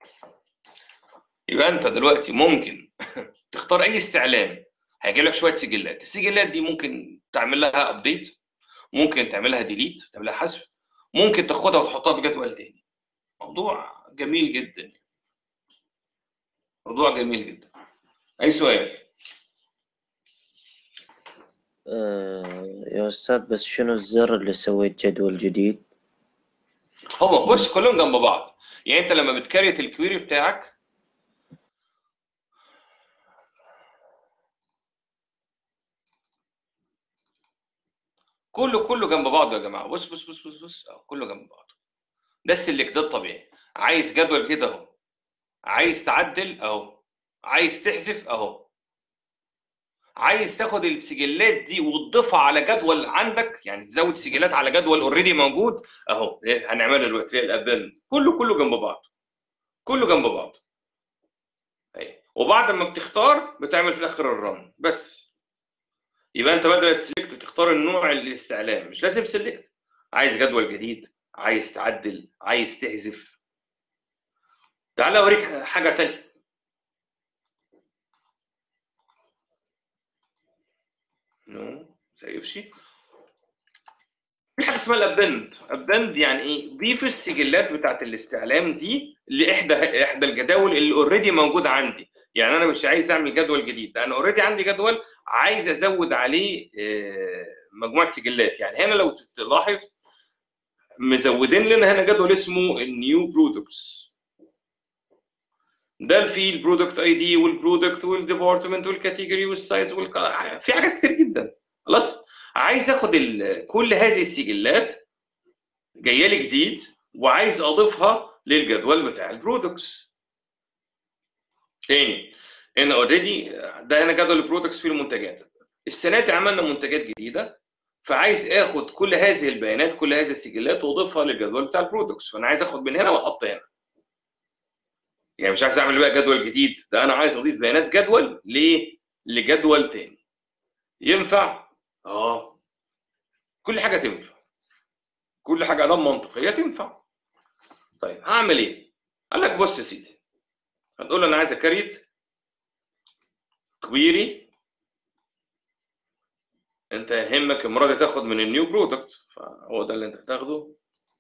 يبقى انت دلوقتي ممكن تختار اي استعلام هيجيب لك شويه سجلات السجلات دي ممكن تعمل لها ابديت ممكن تعملها ديليت تعملها حذف ممكن تاخدها وتحطها في جدول تاني موضوع جميل جدا موضوع جميل جدا اي سؤال
آه يا أستاذ بس شنو الزر اللي سويت جدول جديد؟
هو بص كلهم جنب بعض يعني انت لما بتكريت الكويري بتاعك كله كله جنب بعضه يا جماعه بص بص بص بص بص اهو كله جنب بعضه ده السلك ده الطبيعي عايز جدول كده اهو عايز تعدل اهو عايز تحذف اهو عايز تاخد السجلات دي وتضيفها على جدول عندك يعني تزود سجلات على جدول اوريدي موجود اهو إيه هنعملها دلوقتي هي الابند كله كله جنب بعض كله جنب بعض أهي. وبعد ما بتختار بتعمل في الاخر الرن بس يبقى انت بدل السلكت تختار النوع الاستعلام مش لازم سلكت عايز جدول جديد عايز تعدل عايز تحذف تعال اوريك حاجه تانية نو سيفش في حاجه اسمها الابند ابند يعني ايه ضيف السجلات بتاعت الاستعلام دي لاحدى احدى الجداول اللي اوريدي موجوده عندي يعني انا مش عايز اعمل جدول جديد انا اوريدي عندي جدول عايز ازود عليه آه، مجموعه سجلات يعني هنا لو تلاحظ مزودين لنا هنا جدول اسمه النيو برودكتس ده فيه البرودكت اي دي والبرودكت والديبارتمنت والكاتيجوري والسايز والك... في حاجات كتير جدا خلاص عايز اخد ال... كل هذه السجلات جايه لي جديد وعايز اضيفها للجدول بتاع البرودكتس تاني هنا اوريدي ده هنا جدول البرودكتس فيه المنتجات السنه دي عملنا منتجات جديده فعايز اخد كل هذه البيانات كل هذه السجلات واضيفها للجدول بتاع البرودكتس فانا عايز اخد من هنا واحط هنا يعني مش عايز اعمل بقى جدول جديد ده انا عايز اضيف بيانات جدول ليه لجدول تاني ينفع اه كل حاجه تنفع كل حاجه ادام منطقيه تنفع طيب هعمل ايه قال لك بص يا سيدي هتقول له انا عايز اكريت كويري انت يهمك المره دي تاخد من النيو برودكت فهو ده اللي انت هتاخده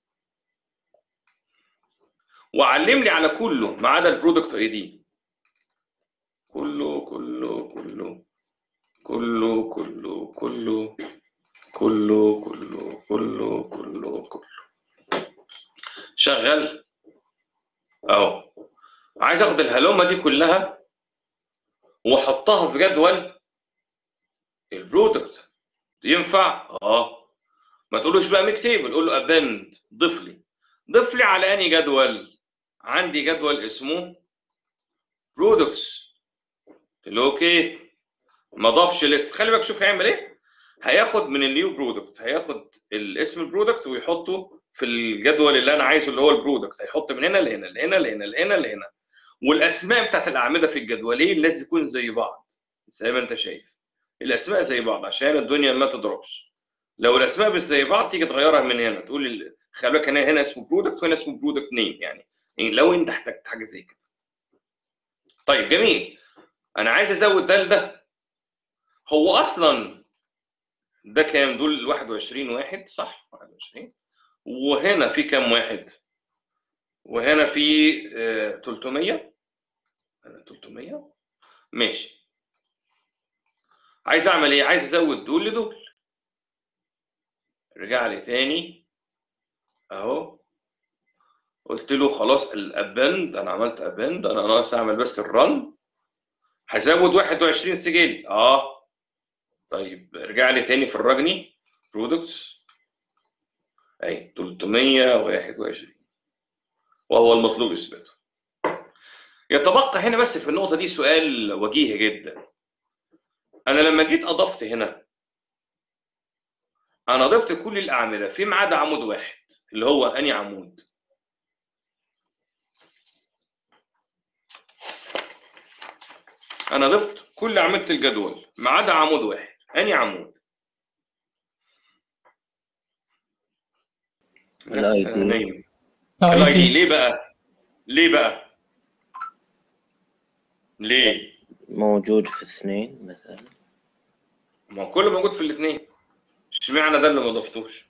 وعلم لي على كله ما عدا البرودكت اي دي كله كله كله كله كله كله كله كله كله كله كله شغال اهو عايز اخد الهلومه دي كلها واحطها في جدول البرودكت ينفع اه ما تقولوش بقى مكتيبل قول له ابند ضيف لي ضيف لي على اني جدول عندي جدول اسمه برودكتس قلت له اوكي ما ضافش لسه خلي بالك شوف هيعمل ايه هياخد من النيو برودكت هياخد الاسم البرودكت ويحطه في الجدول اللي انا عايزه اللي هو البرودكت هيحط من هنا لهنا لهنا لهنا لهنا لهنا والاسماء بتاعت الاعمده في الجدولين لازم تكون زي بعض زي ما انت شايف الاسماء زي بعض عشان الدنيا ما تضربش لو الاسماء مش زي بعض تيجي تغيرها من هنا تقول ال- خلي بالك هنا هنا اسمه برودكت وهنا اسمه برودكت نيم يعني يعني لو انت احتجت حاجه زي كده طيب جميل انا عايز ازود ده لده هو اصلا ده كام دول 21 واحد صح 21 وهنا في كام واحد وهنا في آه، 300 هنا 300 ماشي عايز اعمل ايه عايز ازود دول لدول رجع لي تاني اهو قلت له خلاص الابند انا عملت ابند انا ناقص اعمل بس الرن هزود 21 سجل اه طيب ارجع لي تاني في الرجني برودكتس اهي 321 وهو المطلوب اثباته يتبقى هنا بس في النقطه دي سؤال وجيه جدا انا لما جيت اضفت هنا انا ضفت كل الاعمده فيما عدا عمود واحد اللي هو اني عمود انا ضفت كل اعمده الجدول ما عدا عمود واحد اني عمود
ال ID.
نايم الاي دي ليه بقى ليه بقى ليه
موجود في اثنين مثلا
ما هو كله موجود في الاثنين اشمعنى ده اللي ما ضفتوش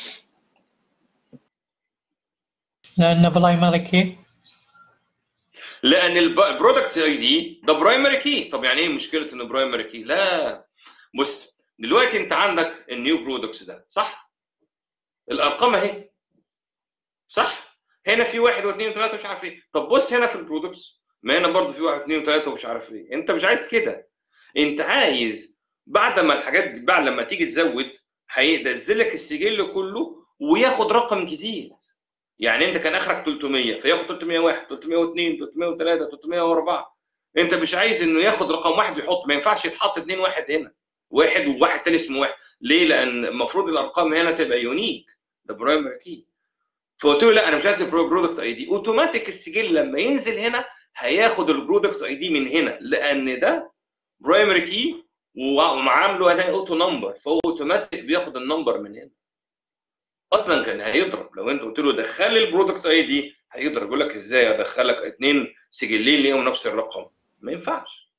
لأنه برايمري كي
لان البرودكت اي دي ده برايمري كي طب يعني ايه مشكله انه برايمري كي لا بص دلوقتي انت عندك النيو برودكتس ده صح الارقام اهي صح هنا في واحد واثنين وثلاثه مش عارف ايه طب بص هنا في البرودكتس ما هنا برضه في واحد واثنين وثلاثه ومش عارف ايه انت مش عايز كده انت عايز بعد ما الحاجات دي بعد لما تيجي تزود هينزل لك السجل كله وياخد رقم جديد يعني انت كان اخرك 300 فياخد 301 302 303 304 انت مش عايز انه ياخد رقم واحد ويحط ما ينفعش يتحط اثنين واحد هنا واحد وواحد تاني اسمه واحد ليه؟ لان المفروض الارقام هنا تبقى يونيك ده برايمري كي فقلت له لا انا مش عايز البرودكت اي دي اوتوماتيك السجل لما ينزل هنا هياخد البرودكت اي دي من هنا لان ده برايمري كي ومعامله هنا اوتو نمبر فهو اوتوماتيك بياخد النمبر من هنا اصلا كان هيضرب لو انت قلت له دخل لي البرودكت اي دي هيضرب يقول لك ازاي ادخلك اثنين سجلين ليهم نفس الرقم ما ينفعش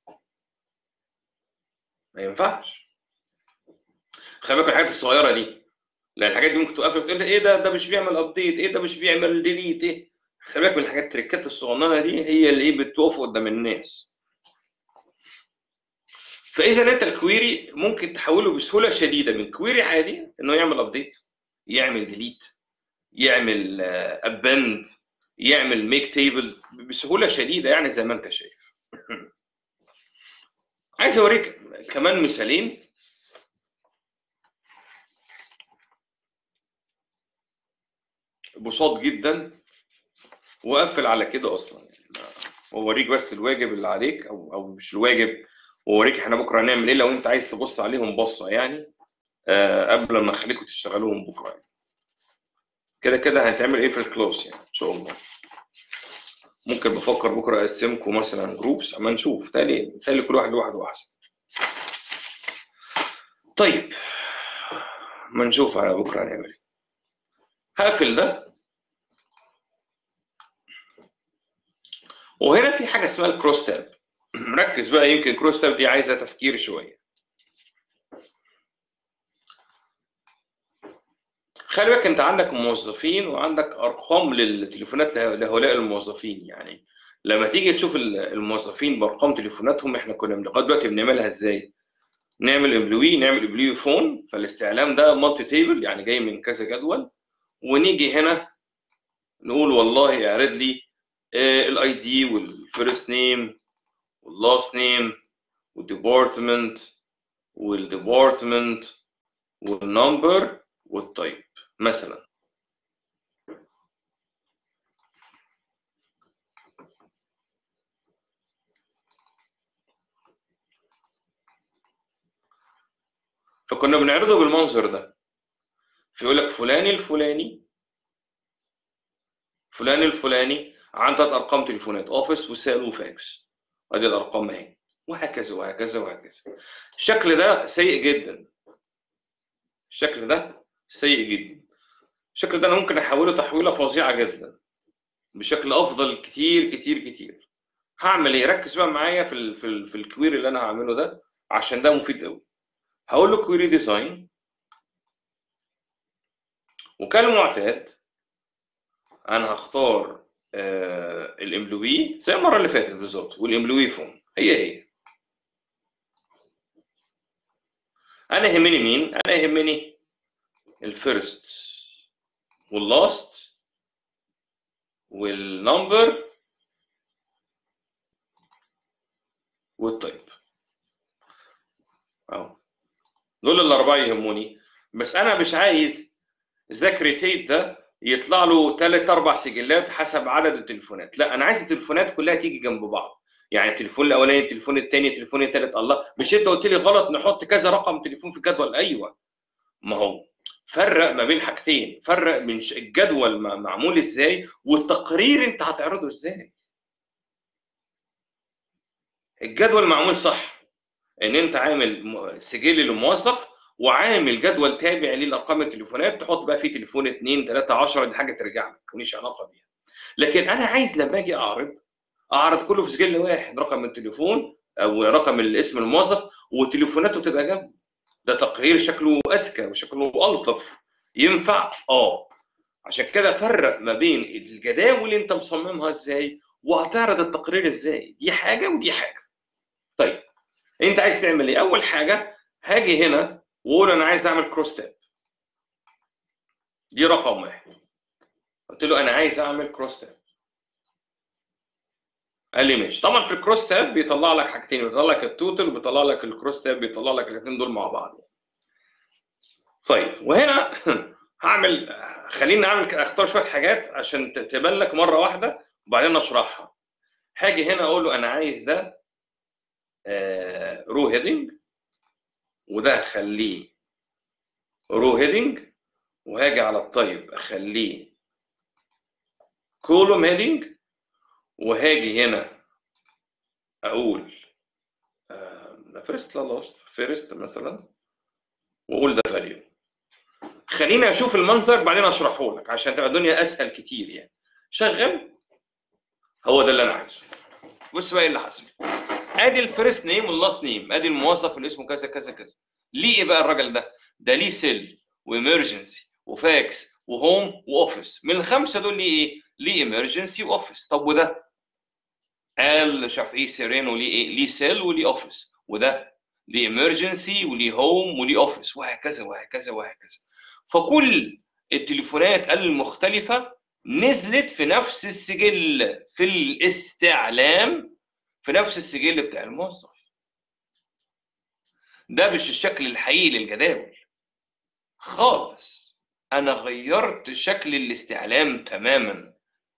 ما ينفعش خلي بالك من الحاجات الصغيره دي لان الحاجات دي ممكن توقفك تقول لي ايه ده ده مش بيعمل ابديت ايه ده مش بيعمل ديليت ايه خلي بالك من الحاجات التريكات الصغننه دي هي اللي ايه بتوقف قدام الناس فاذا انت الكويري ممكن تحوله بسهوله شديده من كويري عادي انه يعمل ابديت يعمل ديليت يعمل ابند يعمل ميك تيبل بسهوله شديده يعني زي ما انت شايف عايز اوريك كمان مثالين بساط جدا وقفل على كده اصلا واوريك بس الواجب اللي عليك او او مش الواجب واوريك احنا بكره هنعمل ايه لو انت عايز تبص عليهم بصه يعني آه قبل ما اخليكم تشتغلوهم بكره يعني. كده كده هنتعمل ايه في الكلاس يعني ان شاء الله ممكن بفكر بكره اقسمكم مثلا جروبس اما نشوف تاني تاني كل واحد لوحده احسن طيب ما نشوف على بكره هنعمل ايه هقفل ده وهنا في حاجه اسمها الكروس تاب ركز بقى يمكن كروس تاب دي عايزه تفكير شويه خلي بالك انت عندك موظفين وعندك ارقام للتليفونات لهؤلاء الموظفين يعني لما تيجي تشوف الموظفين بارقام تليفوناتهم احنا كنا لغايه دلوقتي بنعملها ازاي؟ نعمل امبلوي نعمل امبلوي فون فالاستعلام ده مالتي تيبل يعني جاي من كذا جدول ونيجي هنا نقول والله اعرض لي الاي دي والفيرست نيم واللاست نيم والديبارتمنت والديبارتمنت والنمبر والتايب مثلا فكنا بنعرضه بالمنظر ده فيقول لك فلان الفلاني فلان الفلاني عنده ثلاث ارقام تليفونات اوفيس وسال وفاكس ادي الارقام اهي وهكذا وهكذا وهكذا الشكل ده سيء جدا الشكل ده سيء جدا الشكل ده انا ممكن احوله تحويله فظيعه جدا بشكل افضل كتير كتير كتير هعمل ايه ركز بقى معايا في ال في, ال في الكويري اللي انا هعمله ده عشان ده مفيد قوي هقول له كويري ديزاين وكالمعتاد انا هختار آه الامبلوي زي المره اللي فاتت بالظبط والامبلوي فون هي هي انا يهمني مين انا يهمني الفيرست واللاست والنمبر والتايب اهو دول الاربعه يهموني بس انا مش عايز ذاكرتيت ده يطلع له ثلاث اربع سجلات حسب عدد التليفونات لا انا عايز التليفونات كلها تيجي جنب بعض يعني التليفون الاولاني التليفون الثاني التليفون الثالث الله مش انت قلت لي غلط نحط كذا رقم تليفون في الجدول ايوه ما هو فرق ما بين حاجتين فرق من الجدول معمول ازاي والتقرير انت هتعرضه ازاي الجدول معمول صح ان انت عامل سجل للموظف وعامل جدول تابع للارقام التليفونات تحط بقى فيه تليفون 2 3 10 دي حاجه ترجع لك ماليش علاقه بيها لكن انا عايز لما اجي اعرض اعرض كله في سجل واحد رقم التليفون او رقم الاسم الموظف وتليفوناته تبقى جنبه ده تقرير شكله اذكى وشكله الطف ينفع اه عشان كده فرق ما بين الجداول اللي انت مصممها ازاي وهتعرض التقرير ازاي دي حاجه ودي حاجه طيب انت عايز تعمل ايه اول حاجه هاجي هنا واقول انا عايز اعمل كروس تاب دي رقم واحد قلت له انا عايز اعمل كروس تاب قال لي ماشي طبعا في الكروس تاب بيطلع لك حاجتين بيطلع لك التوتال وبيطلع لك الكروس تاب بيطلع لك الاثنين دول مع بعض طيب وهنا هعمل خليني اعمل اختار شويه حاجات عشان تبان لك مره واحده وبعدين اشرحها هاجي هنا اقول له انا عايز ده رو هيدنج وده اخليه رو هيدنج وهاجي على الطيب اخليه كولوم هيدنج وهاجي هنا اقول فيرست لا لاست فيرست مثلا واقول ده فاليو خليني اشوف المنظر بعدين اشرحه لك عشان تبقى الدنيا اسهل كتير يعني شغل هو ده اللي انا عايزه بص بقى ايه اللي حصل ادي الفيرست نيم واللاست نيم ادي الموظف اللي اسمه كذا كذا كذا ليه ايه بقى الراجل ده ده ليه سيل وامرجنسي وفاكس وهوم واوفيس من الخمسه دول ليه ايه ليه امرجنسي واوفيس طب وده قال مش عارف ايه سيرين وليه ايه ليه سيل وليه اوفيس وده ليه امرجنسي وليه هوم وليه اوفيس وهكذا وهكذا وهكذا فكل التليفونات المختلفه نزلت في نفس السجل في الاستعلام في نفس السجل بتاع الموظف ده مش الشكل الحقيقي للجداول خالص انا غيرت شكل الاستعلام تماما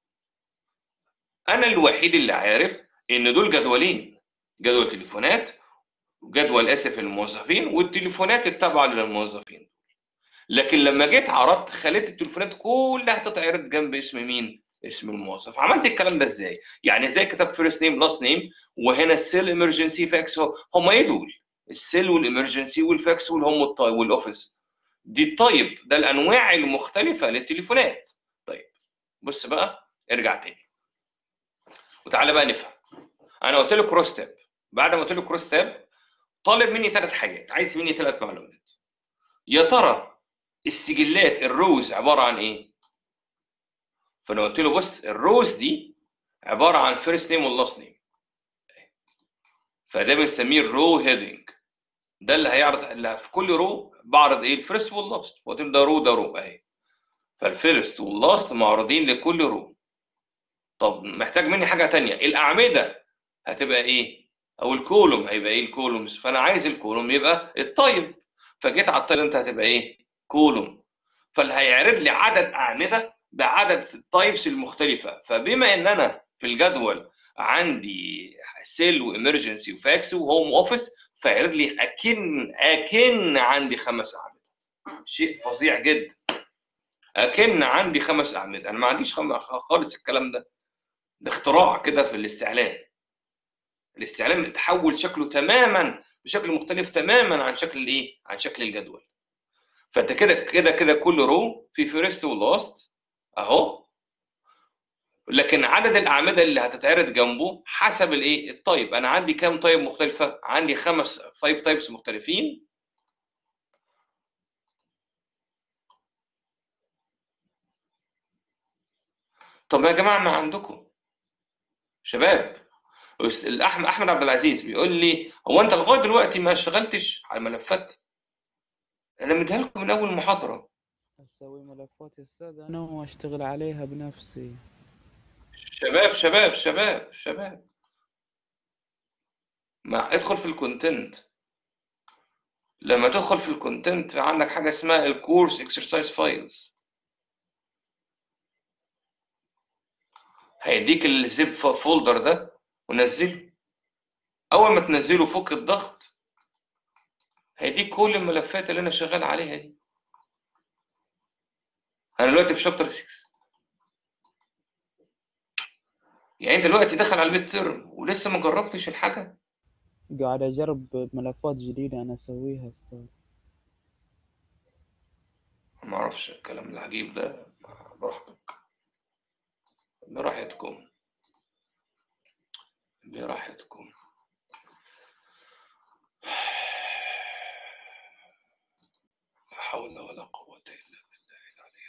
انا الوحيد اللي عارف ان دول جدولين جدول تليفونات وجدول اسف الموظفين والتليفونات التابعه للموظفين لكن لما جيت عرضت خليت التليفونات كلها تتعرض جنب اسم مين اسم الموظف عملت الكلام ده ازاي يعني ازاي كتبت فيرست نيم لاست نيم وهنا السيل امرجنسي فاكس هم ايه دول السيل والامرجنسي والفاكس والهوم والطيب والاوفيس دي الطيب ده الانواع المختلفه للتليفونات طيب بص بقى ارجع تاني وتعالى بقى نفهم انا قلت له كروس تاب بعد ما قلت له كروس تاب طالب مني ثلاث حاجات عايز مني ثلاث معلومات يا ترى السجلات الروز عباره عن ايه فانا قلت له بص الروز دي عباره عن فيرست نيم واللاست نيم فده بنسميه الرو هيدنج ده اللي هيعرض اللي في كل رو بعرض ايه الفيرست واللاست وقلت له ده رو ده رو اهي فالفيرست واللاست معروضين لكل رو طب محتاج مني حاجه تانية الاعمده هتبقى ايه او الكولوم هيبقى ايه الكولومز فانا عايز الكولوم يبقى الطيب فجيت على الطيب انت هتبقى ايه كولوم فاللي هيعرض لي عدد اعمده بعدد التايبس المختلفه فبما ان انا في الجدول عندي سيل وامرجنسي وفاكس وهوم اوفيس فيعرض لي اكن اكن عندي خمس اعمده شيء فظيع جدا اكن عندي خمس اعمده انا ما عنديش خم... خالص الكلام ده ده اختراع كده في الاستعلام الاستعلام اتحول شكله تماما بشكل مختلف تماما عن شكل الايه عن شكل الجدول فانت كده كده كده كل رو في فيرست ولاست اهو لكن عدد الاعمده اللي هتتعرض جنبه حسب الايه الطيب انا عندي كام طيب مختلفه عندي خمس فايف تايبس مختلفين طب يا جماعه ما عندكم شباب احمد احمد عبد العزيز بيقول لي هو انت لغايه دلوقتي ما اشتغلتش على ملفات انا مديها لكم من اول محاضره
اسوي ملفات يا استاذ انا واشتغل عليها بنفسي
شباب شباب شباب شباب ما ادخل في الكونتنت لما تدخل في الكونتنت عندك حاجه اسمها الكورس اكسرسايز فايلز هيديك الزيب فولدر ده ونزله اول ما تنزله فك الضغط هيديك كل الملفات اللي انا شغال عليها دي انا دلوقتي في شابتر 6 يعني انت دلوقتي داخل على الميد ترم ولسه ما جربتش الحاجه
قاعد اجرب ملفات جديدة انا اسويها استاذ
ما اعرفش الكلام العجيب ده براحتك براحتكم براحتكم لا حول ولا قوة إلا بالله العلي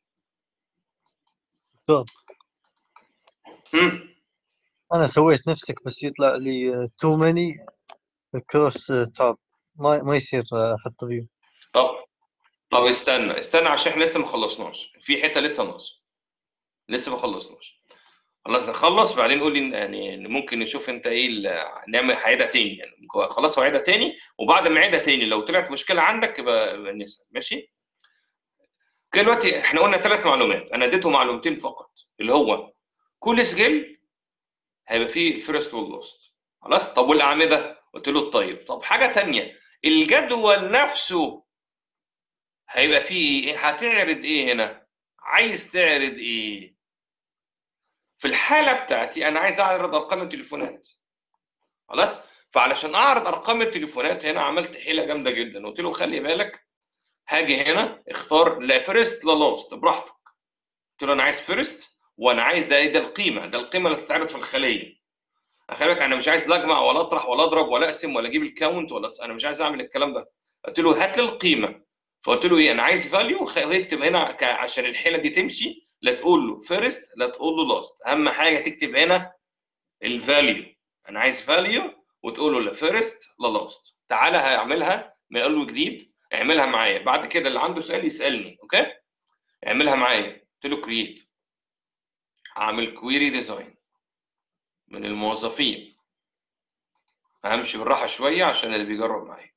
دكتور
العظيم
انا سويت نفسك بس يطلع لي تو ماني كروس تاب ما ما يصير احط فيه
طب طب استنى استنى عشان احنا لسه ما خلصناش في حته لسه ناقصه لسه ما خلصناش خلاص نخلص بعدين قول لي يعني ممكن نشوف انت ايه ال- نعمل هعيدها تاني يعني خلاص هعيدها تاني وبعد ما اعيدها تاني لو طلعت مشكله عندك يبقى يبقى نسال ماشي كده دلوقتي احنا قلنا ثلاث معلومات انا اديته معلومتين فقط اللي هو كل سجل هيبقى فيه فيرست واللاست خلاص طب والاعمده قلت له طيب طب حاجه تانية الجدول نفسه هيبقى فيه ايه هتعرض ايه هنا عايز تعرض ايه في الحاله بتاعتي انا عايز اعرض ارقام التليفونات خلاص فعلشان اعرض ارقام التليفونات هنا عملت حيله جامده جدا قلت له خلي بالك هاجي هنا اختار لا فيرست لا لاست براحتك قلت له انا عايز فيرست وانا عايز ده ايه ده القيمه ده القيمه اللي هتتعرض في الخليه خلي بالك انا مش عايز لا اجمع ولا اطرح ولا اضرب ولا اقسم ولا اجيب الكاونت ولا انا مش عايز اعمل الكلام ده قلت له هات لي القيمه فقلت له ايه انا عايز فاليو واكتب هنا ك- عشان الحيله دي تمشي لا تقول له فيرست لا تقول له لاست اهم حاجه تكتب هنا الفاليو انا عايز فاليو وتقول له لا فيرست لا لاست تعالى هعملها من اول وجديد اعملها معايا بعد كده اللي عنده سؤال يسالني اوكي اعملها معايا قلت له كرييت هعمل كويري ديزاين من الموظفين همشي بالراحه شويه عشان اللي بيجرب معايا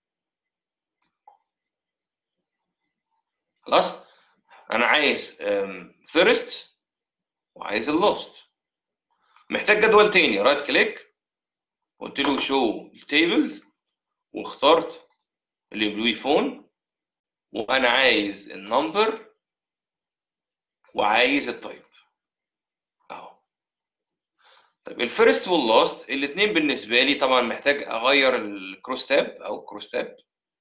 خلاص انا عايز فيرست وعايز اللاست محتاج جدول تاني رايت كليك قلت له شو التيبل واخترت الامبلوي فون وانا عايز النمبر وعايز التايب اهو طيب الفيرست واللاست الاثنين بالنسبه لي طبعا محتاج اغير الكروس تاب او كروس تاب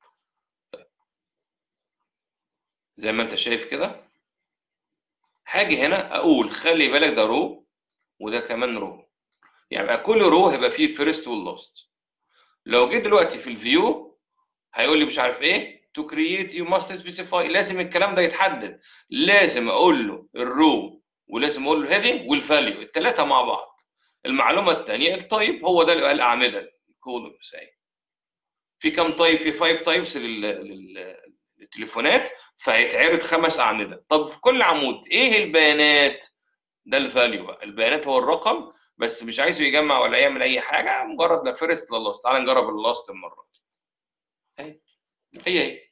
زي ما انت شايف كده هاجي هنا اقول خلي بالك ده رو وده كمان رو يعني كل رو هيبقى فيه الفيرست واللاست لو جيت دلوقتي في الفيو هيقول لي مش عارف ايه to create you must specify لازم الكلام ده يتحدد لازم اقول له الرو ولازم اقول له هيدنج والفاليو الثلاثه مع بعض المعلومه الثانيه التايب هو ده اللي بقى الاعمده الكولومز اهي في كام تايب في 5 تايبس للتليفونات فهيتعرض خمس اعمده طب في كل عمود ايه البيانات ده الفاليو بقى البيانات هو الرقم بس مش عايزه يجمع ولا يعمل اي حاجه مجرد لا فيرست لا لاست تعال نجرب اللاست المره دي اهي هي هي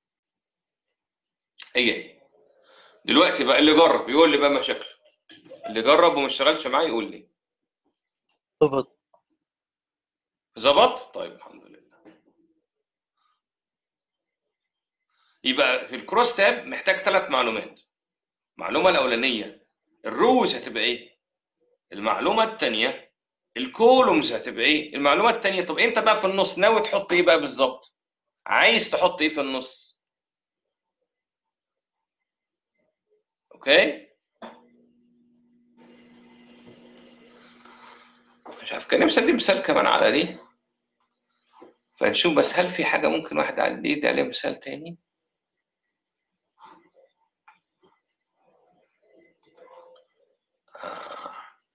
هي هي دلوقتي بقى اللي جرب يقول لي بقى مشاكله اللي جرب وما اشتغلش معاه يقول لي
ضبط
ظبط طيب الحمد لله يبقى في الكروس تاب محتاج ثلاث معلومات المعلومه الاولانيه الروز هتبقى ايه المعلومه الثانيه الكولومز هتبقى ايه المعلومه الثانيه طب انت بقى في النص ناوي تحط ايه بقى بالظبط عايز تحط ايه في النص اوكي مش عارف كان نفسي ادي مثال كمان على دي فنشوف بس هل في حاجه ممكن واحد على يدي عليها مثال تاني آه.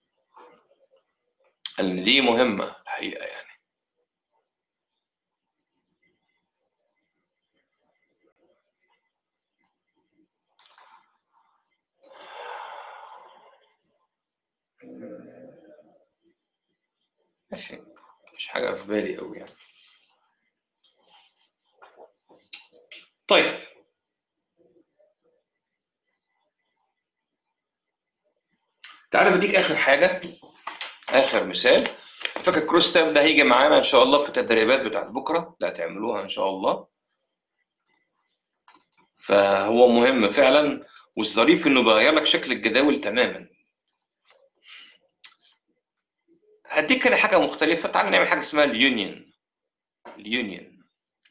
لأن دي مهمة الحقيقة يعني ماشي مش حاجة في بالي أوي يعني طيب تعالى بديك آخر حاجة آخر مثال فاكر الكروس تاب ده هيجي معانا إن شاء الله في التدريبات بتاعت بكرة لا تعملوها إن شاء الله فهو مهم فعلا والظريف إنه بيغير لك شكل الجداول تماما هديك كده حاجة مختلفة تعالى نعمل حاجة اسمها اليونيون اليونيون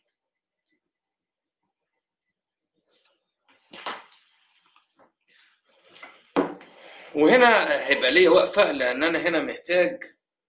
وهنا هيبقى ليا وقفة لأن أنا هنا محتاج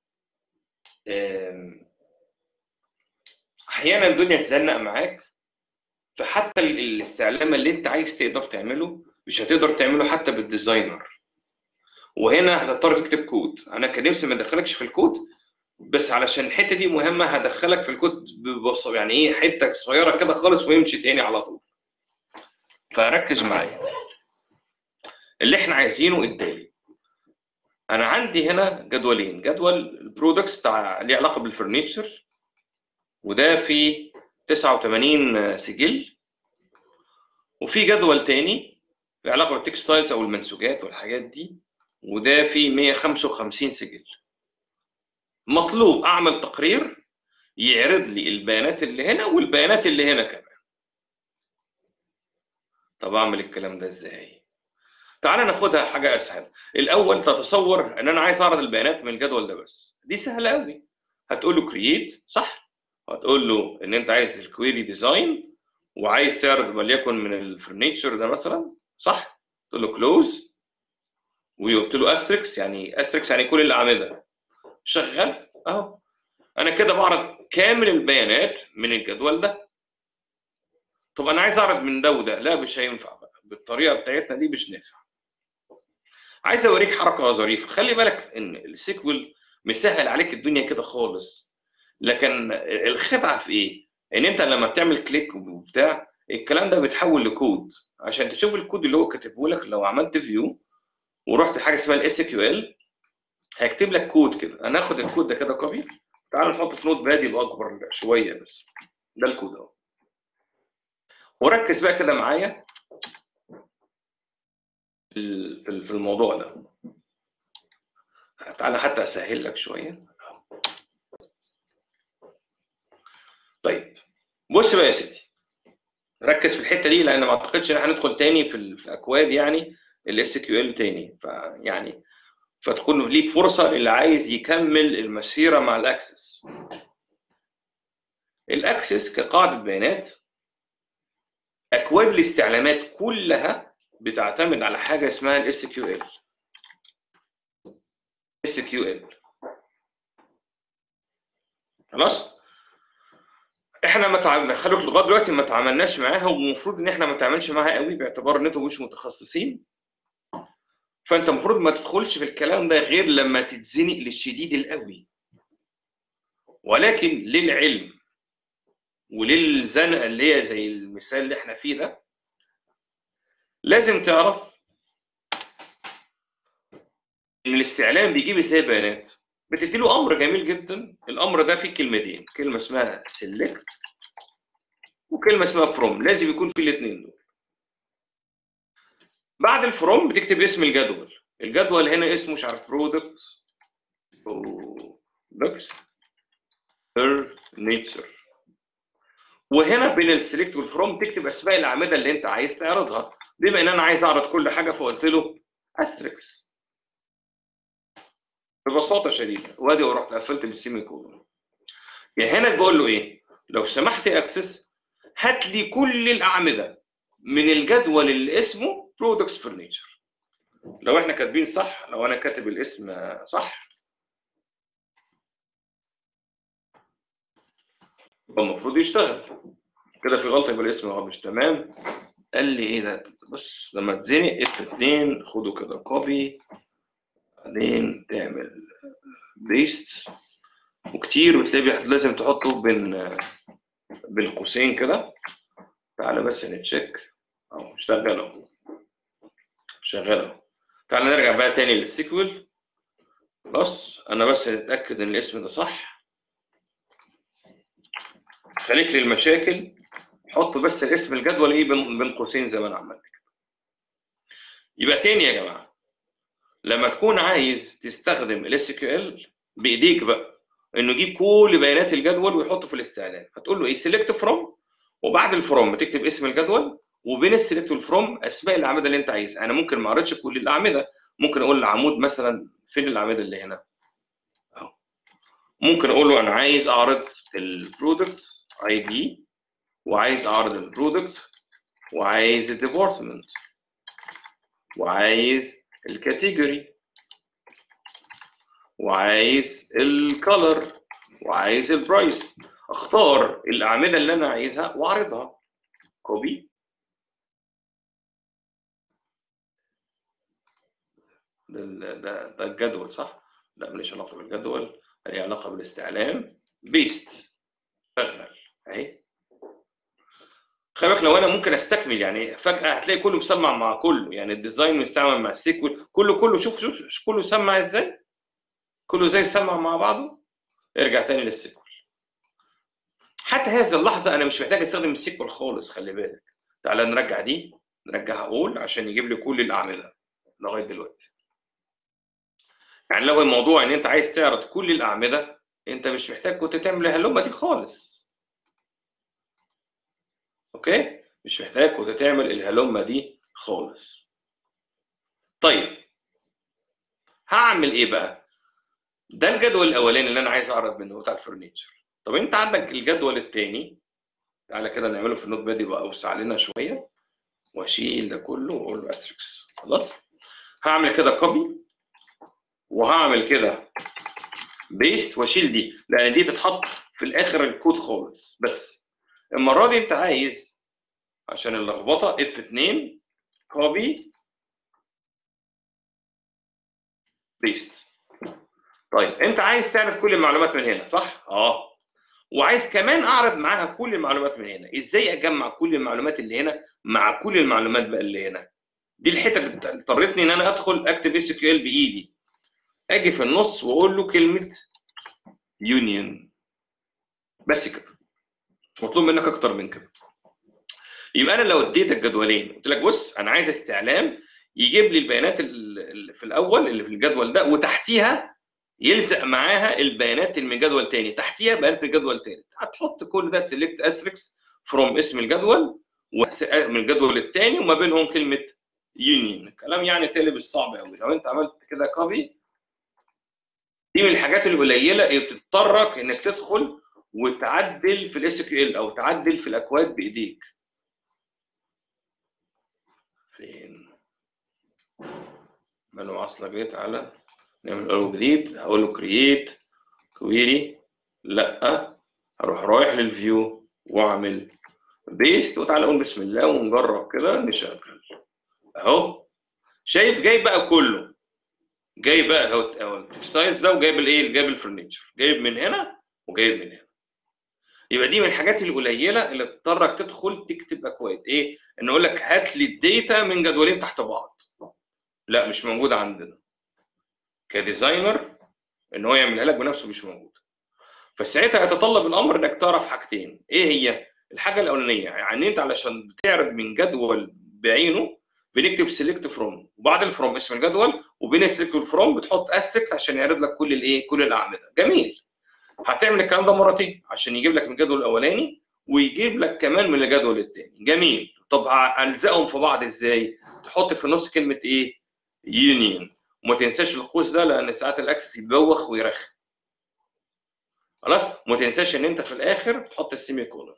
آم، أحيانا الدنيا تزنق معاك فحتى ال- الاستعلام اللي أنت عايز تقدر تعمله مش هتقدر تعمله حتى بالديزاينر وهنا هتضطر تكتب كود أنا كان نفسي ما أدخلكش في الكود بس علشان الحتة دي مهمة هدخلك في الكود ببص يعني إيه حتة صغيرة كده خالص ويمشي تاني على طول فركز معايا اللي احنا عايزينه ادالي انا عندي هنا جدولين جدول البرودكتس بتاع ليه علاقه بالفرنيتشر وده فيه 89 سجل وفي جدول تاني له علاقه بالتكستايلز او المنسوجات والحاجات دي وده فيه 155 سجل مطلوب اعمل تقرير يعرض لي البيانات اللي هنا والبيانات اللي هنا كمان طب اعمل الكلام ده ازاي تعال ناخدها حاجه اسهل الاول تتصور ان انا عايز اعرض البيانات من الجدول ده بس دي سهله قوي هتقول له كرييت صح هتقول له ان انت عايز الكويري ديزاين وعايز تعرض وليكن من الفرنيتشر ده مثلا صح تقول له كلوز وقلت له استريكس يعني استريكس يعني كل الاعمده شغال اهو انا كده بعرض كامل البيانات من الجدول ده طب انا عايز اعرض من ده وده لا مش هينفع بقى بالطريقه بتاعتنا دي مش نافع عايز اوريك حركه ظريفه خلي بالك ان السيكوال مسهل عليك الدنيا كده خالص لكن الخدعه في ايه ان انت لما بتعمل كليك وبتاع الكلام ده بيتحول لكود عشان تشوف الكود اللي هو كاتبه لك لو عملت فيو ورحت حاجه اسمها الاس كيو ال هيكتب لك كود كده انا هاخد الكود ده كده كوبي تعال نحطه في نوت باد يبقى اكبر شويه بس ده الكود اهو وركز بقى كده معايا في في الموضوع ده تعالى حتى اسهل لك شويه طيب بص بقى يا سيدي ركز في الحته دي لان ما اعتقدش ان احنا هندخل تاني في الاكواد يعني الاس كيو ال تاني فيعني فتكون ليك فرصه اللي عايز يكمل المسيره مع الاكسس الاكسس كقاعده بيانات اكواد الاستعلامات كلها بتعتمد على حاجه اسمها الاس كيو ال اس كيو ال خلاص احنا ما تعاملنا خلوك لغايه دلوقتي ما تعاملناش معاها والمفروض ان احنا ما نتعاملش معاها قوي باعتبار ان انتوا مش متخصصين فانت المفروض ما تدخلش في الكلام ده غير لما تتزنق للشديد القوي ولكن للعلم وللزنقه اللي هي زي المثال اللي احنا فيه ده لازم تعرف ان الاستعلام بيجيب ازاي بيانات بتدي له امر جميل جدا الامر ده فيه كلمتين كلمه اسمها سيلكت وكلمه اسمها فروم لازم يكون في الاثنين دول بعد الفروم بتكتب اسم الجدول الجدول هنا اسمه مش عارف برودكت برودكت نيتشر وهنا بين السيلكت والفروم تكتب اسماء الاعمده اللي انت عايز تعرضها بما ان انا عايز اعرض كل حاجه فقلت له استريكس ببساطه شديده وادي ورحت قفلت بالسيمي كولون يعني هنا بقول له ايه لو سمحت يا اكسس هات لي كل الاعمده من الجدول اللي اسمه برودكتس فرنيتشر لو احنا كاتبين صح لو انا كاتب الاسم صح يبقى المفروض يشتغل كده في غلطه يبقى الاسم هو مش تمام قال لي ايه ده بص لما تزنق اف 2 خده كده كوبي بعدين تعمل بيست وكتير وتلاقي لازم تحطه بين بين قوسين كده تعالى بس نتشيك اهو شغال اهو شغال اهو تعالى نرجع بقى تاني للسيكوال خلاص انا بس اتاكد ان الاسم ده صح خليك للمشاكل حط بس الاسم الجدول ايه بين قوسين زي ما انا عملت كده يبقى تاني يا جماعه لما تكون عايز تستخدم الاس كيو ال بايديك بقى انه يجيب كل بيانات الجدول ويحطه في الاستعلام هتقول له ايه سيلكت فروم وبعد الفروم بتكتب اسم الجدول وبين السيلكت والفروم اسماء الاعمده اللي انت عايزها انا ممكن ما اعرضش كل الاعمده ممكن اقول العمود مثلا فين الاعمده اللي هنا اهو ممكن اقول له انا عايز اعرض البرودكت اي دي وعايز اعرض البرودكت وعايز الديبارتمنت وعايز الكاتيجوري وعايز الكالر وعايز البرايس اختار الاعمده اللي انا عايزها واعرضها كوبي ده ده ده الجدول صح؟ لا ماليش علاقه بالجدول ليه علاقه بالاستعلام بيست شغل اهي خلي بالك لو انا ممكن استكمل يعني فجاه هتلاقي كله مسمع مع كله يعني الديزاين مستعمل مع السيكوال كله كله شوف شوف كله سمع ازاي كله زي سمع مع بعضه ارجع تاني للسيكوال حتى هذه اللحظه انا مش محتاج استخدم السيكوال خالص خلي بالك تعالى نرجع دي نرجعها اول عشان يجيب لي كل الاعمده لغايه دلوقتي يعني لو الموضوع ان انت عايز تعرض كل الاعمده انت مش محتاج كنت تعمل الهلومه دي خالص اوكي مش محتاج كنت تعمل الهلومه دي خالص طيب هعمل ايه بقى ده الجدول الاولاني اللي انا عايز اعرض منه بتاع الفرنيتشر طب انت عندك الجدول الثاني تعالى كده نعمله في النوت باد يبقى اوسع لنا شويه واشيل ده كله واقول له استريكس خلاص هعمل كده كوبي وهعمل كده بيست واشيل دي لان دي تتحط في الاخر الكود خالص بس المره دي انت عايز عشان اللخبطه اف 2 كوبي بيست طيب انت عايز تعرف كل المعلومات من هنا صح اه وعايز كمان اعرض معاها كل المعلومات من هنا ازاي اجمع كل المعلومات اللي هنا مع كل المعلومات بقى اللي هنا دي الحته اللي اضطرتني ان انا ادخل اكتب اس كيو ال بايدي اجي في النص واقول له كلمه يونيون بس كده مش مطلوب منك اكتر من كده يبقى انا لو اديتك جدولين قلت لك بص انا عايز استعلام يجيب لي البيانات اللي في الاول اللي في الجدول ده وتحتيها يلزق معاها البيانات اللي من جدول تاني تحتيها بيانات الجدول تالت هتحط كل ده سيلكت استريكس فروم اسم الجدول ومن الجدول الثاني وما بينهم كلمه يونيون الكلام يعني تقلب الصعب قوي لو انت عملت كده كوبي دي من الحاجات القليله اللي بتضطرك انك تدخل وتعدل في الاس كيو ال او تعدل في الاكواد بايديك فين منو اصلا جيت على نعمل له جديد هقول له كرييت كويري لا هروح رايح للفيو واعمل بيست وتعالى نقول بسم الله ونجرب كده نشغل اهو شايف جايب بقى كله جايب بقى اهو التكستايلز ده وجايب الايه جايب الفرنتشر جايب من هنا وجايب من هنا يبقى دي من الحاجات القليله اللي تضطرك تدخل تكتب اكواد ايه ان اقول لك هات لي الداتا من جدولين تحت بعض لا مش موجود عندنا كديزاينر ان هو يعملها لك بنفسه مش موجود فساعتها يتطلب الامر انك تعرف حاجتين ايه هي الحاجه الاولانيه يعني انت علشان بتعرض من جدول بعينه بنكتب سيلكت فروم وبعد الفروم اسم الجدول وبين السيلكت والفروم بتحط استريكس عشان يعرض لك كل الايه كل الاعمده جميل هتعمل الكلام ده مرتين عشان يجيب لك من الجدول الاولاني ويجيب لك كمان من الجدول الثاني جميل طب الزقهم في بعض ازاي تحط في النص كلمه ايه يونيون وما تنساش القوس ده لان ساعات الاكسس يبوخ ويرخم خلاص وما تنساش ان انت في الاخر تحط السيمي كولون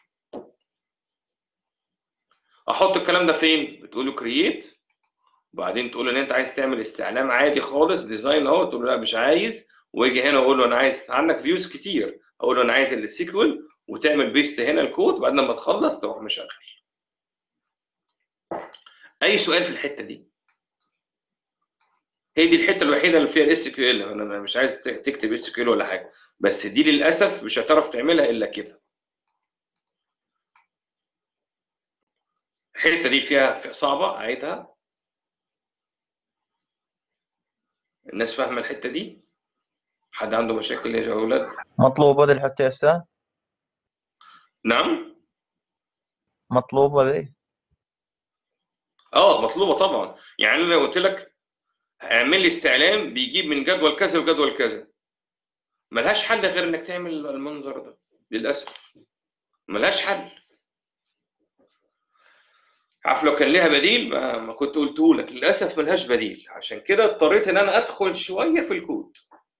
احط الكلام ده فين بتقول له كرييت وبعدين تقول ان انت عايز تعمل استعلام عادي خالص ديزاين اهو تقول له لا مش عايز واجي هنا واقول له انا عايز عندك فيوز كتير اقول له انا عايز السيكوال وتعمل بيست هنا الكود بعد ما تخلص تروح مشغل اي سؤال في الحته دي هي دي الحته الوحيده اللي فيها الاس كيو ال انا مش عايز تكتب اس كيو ال ولا حاجه بس دي للاسف مش هتعرف تعملها الا كده الحته دي فيها صعبه اعيدها الناس فاهمه الحته دي حد عنده مشاكل يا اولاد
مطلوبة ذي الحتة يا أستاذ
نعم
مطلوبة ذي
اه مطلوبه طبعا يعني انا لو قلت لك اعمل لي استعلام بيجيب من جدول كذا وجدول كذا ملهاش حل غير انك تعمل المنظر ده للاسف ملهاش حل عارف لو كان ليها بديل ما, ما كنت قلته لك للاسف ملهاش بديل عشان كده اضطريت ان انا ادخل شويه في الكود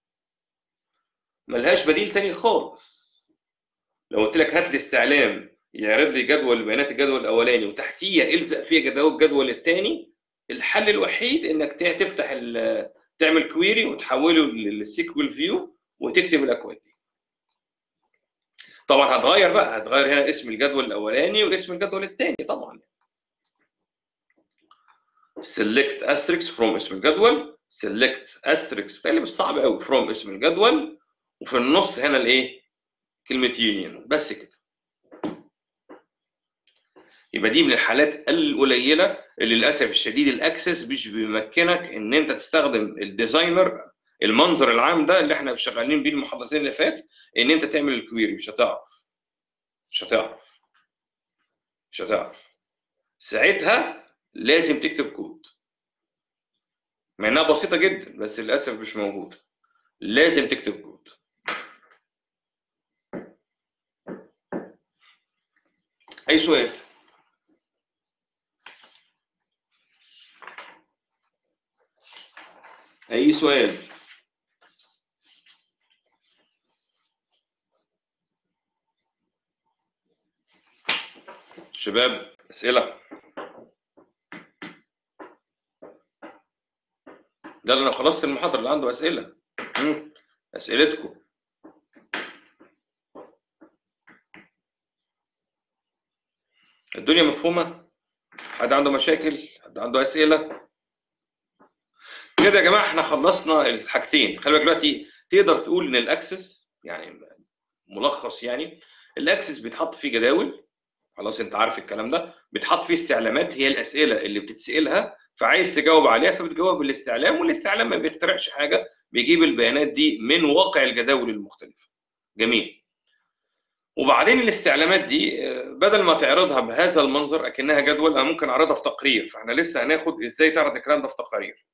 ملهاش بديل تاني خالص لو قلت لك هات لي استعلام يعرض لي جدول بيانات الجدول الاولاني وتحتيه الزق فيه جدول الجدول الثاني الحل الوحيد انك تفتح تعمل كويري وتحوله للسيكوال فيو وتكتب الاكواد دي طبعا هتغير بقى هتغير هنا اسم الجدول الاولاني واسم الجدول الثاني طبعا select asterisk from اسم الجدول select asterisk تقلب الصعب قوي from اسم الجدول وفي النص هنا الايه كلمه يونيون بس كده يبقى دي من الحالات القليله اللي للاسف الشديد الاكسس مش بيمكنك ان انت تستخدم الديزاينر المنظر العام ده اللي احنا شغالين بيه المحاضرتين اللي فات ان انت تعمل الكويري مش هتعرف مش هتعرف مش هتعرف ساعتها لازم تكتب كود مع انها بسيطه جدا بس للاسف مش موجوده لازم تكتب كود اي سؤال اي سؤال شباب اسئله ده اللي انا خلصت المحاضره اللي عنده اسئله مم. اسئلتكم الدنيا مفهومه حد عنده مشاكل حد عنده اسئله كده يا جماعه احنا خلصنا الحاجتين خلي بالك دلوقتي تقدر تقول ان الاكسس يعني ملخص يعني الاكسس بيتحط فيه جداول خلاص انت عارف الكلام ده بيتحط فيه استعلامات هي الاسئله اللي بتتسالها فعايز تجاوب عليها فبتجاوب بالاستعلام والاستعلام ما بيخترعش حاجه بيجيب البيانات دي من واقع الجداول المختلفه جميل وبعدين الاستعلامات دي آه، بدل ما تعرضها بهذا المنظر اكنها جدول انا ممكن اعرضها في تقرير فاحنا لسه هناخد ازاي تعرض الكلام ده في تقارير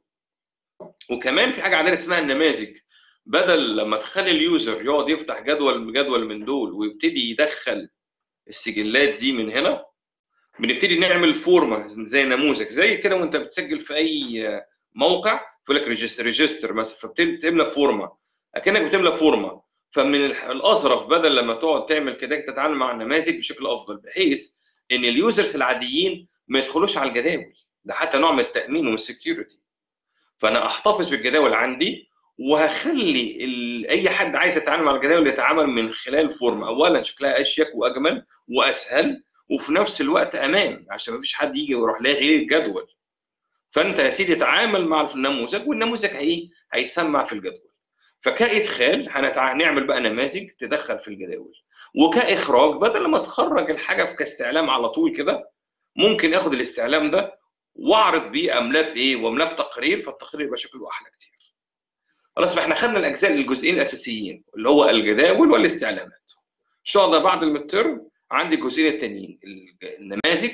وكمان في حاجه عندنا اسمها النماذج بدل لما تخلي اليوزر يقعد يفتح جدول جدول من دول ويبتدي يدخل السجلات دي من هنا بنبتدي نعمل فورمه زي نموذج زي كده وانت بتسجل في اي موقع يقول لك ريجستر ريجستر مثلا فبتملى فورمه اكنك بتملى فورمه فمن الح- الاظرف بدل لما تقعد تعمل كده تتعامل مع النماذج بشكل افضل بحيث ان اليوزرز العاديين ما يدخلوش على الجداول ده حتى نوع من التامين والسكيورتي فانا احتفظ بالجداول عندي وهخلي ال... اي حد عايز يتعامل مع الجداول يتعامل من خلال فورم اولا شكلها اشيك واجمل واسهل وفي نفس الوقت امان عشان ما فيش حد يجي ويروح لاغي الجدول فانت يا سيدي تعامل مع النموذج والنموذج هي هيسمع في الجدول فكادخال هنتع... هنعمل بقى نماذج تدخل في الجداول وكاخراج بدل ما تخرج الحاجه في كاستعلام على طول كده ممكن اخد الاستعلام ده واعرض بيه املاه في ايه واملاه في تقرير فالتقرير يبقى شكله احلى كتير خلاص فاحنا خدنا الاجزاء الجزئين الاساسيين اللي هو الجداول والاستعلامات ان شاء الله بعد المترم عندي الجزئين التانيين النماذج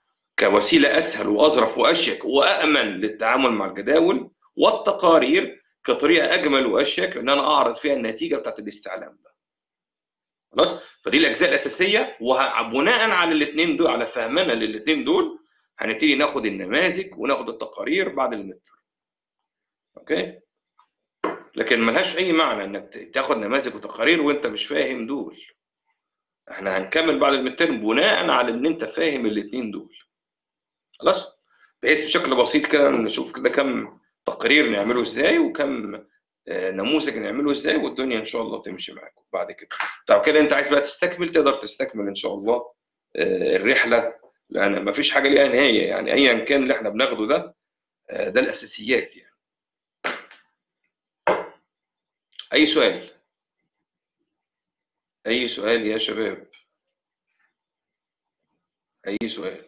كوسيله اسهل واظرف واشيك وامن للتعامل مع الجداول والتقارير كطريقه اجمل واشيك ان انا اعرض فيها النتيجه بتاعت الاستعلام ده خلاص فدي الاجزاء الاساسيه وبناء على الاثنين دول على فهمنا للاثنين دول هنبتدي ناخد النماذج وناخد التقارير بعد المتر اوكي لكن ملهاش اي معنى انك تاخد نماذج وتقارير وانت مش فاهم دول احنا هنكمل بعد المترم بناء على ان انت فاهم الاثنين دول خلاص بحيث بشكل بسيط كده نشوف كده كم تقرير نعمله ازاي وكم آه، نموذج نعمله ازاي والدنيا ان شاء الله تمشي معاكم بعد كده طب كده انت عايز بقى تستكمل تقدر تستكمل ان شاء الله آه، الرحله لان ما فيش حاجه ليها نهايه يعني ايا كان اللي احنا بناخده ده آه، ده الاساسيات يعني اي سؤال اي سؤال يا شباب اي سؤال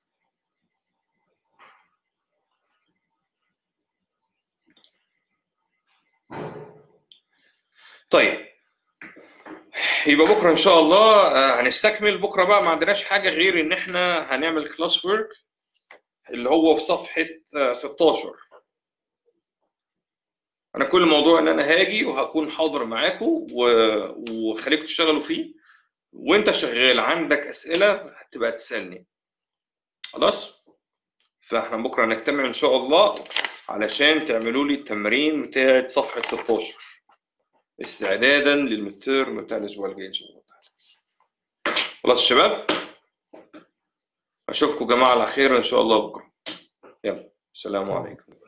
طيب يبقى بكره ان شاء الله آه، هنستكمل بكره بقى ما عندناش حاجه غير ان احنا هنعمل كلاس ورك اللي هو في صفحه آه، 16 انا كل موضوع ان انا هاجي وهكون حاضر معاكم و- وخليكم تشتغلوا فيه وانت شغال عندك اسئله هتبقى تسالني خلاص فاحنا بكره هنجتمع ان شاء الله علشان تعملوا لي التمرين بتاعت صفحه 16 استعدادا للمترم بتاع الاسبوع الجاي ان شاء الله تعالى خلاص يا شباب اشوفكم جماعه على خير ان شاء الله بكره يلا السلام عليكم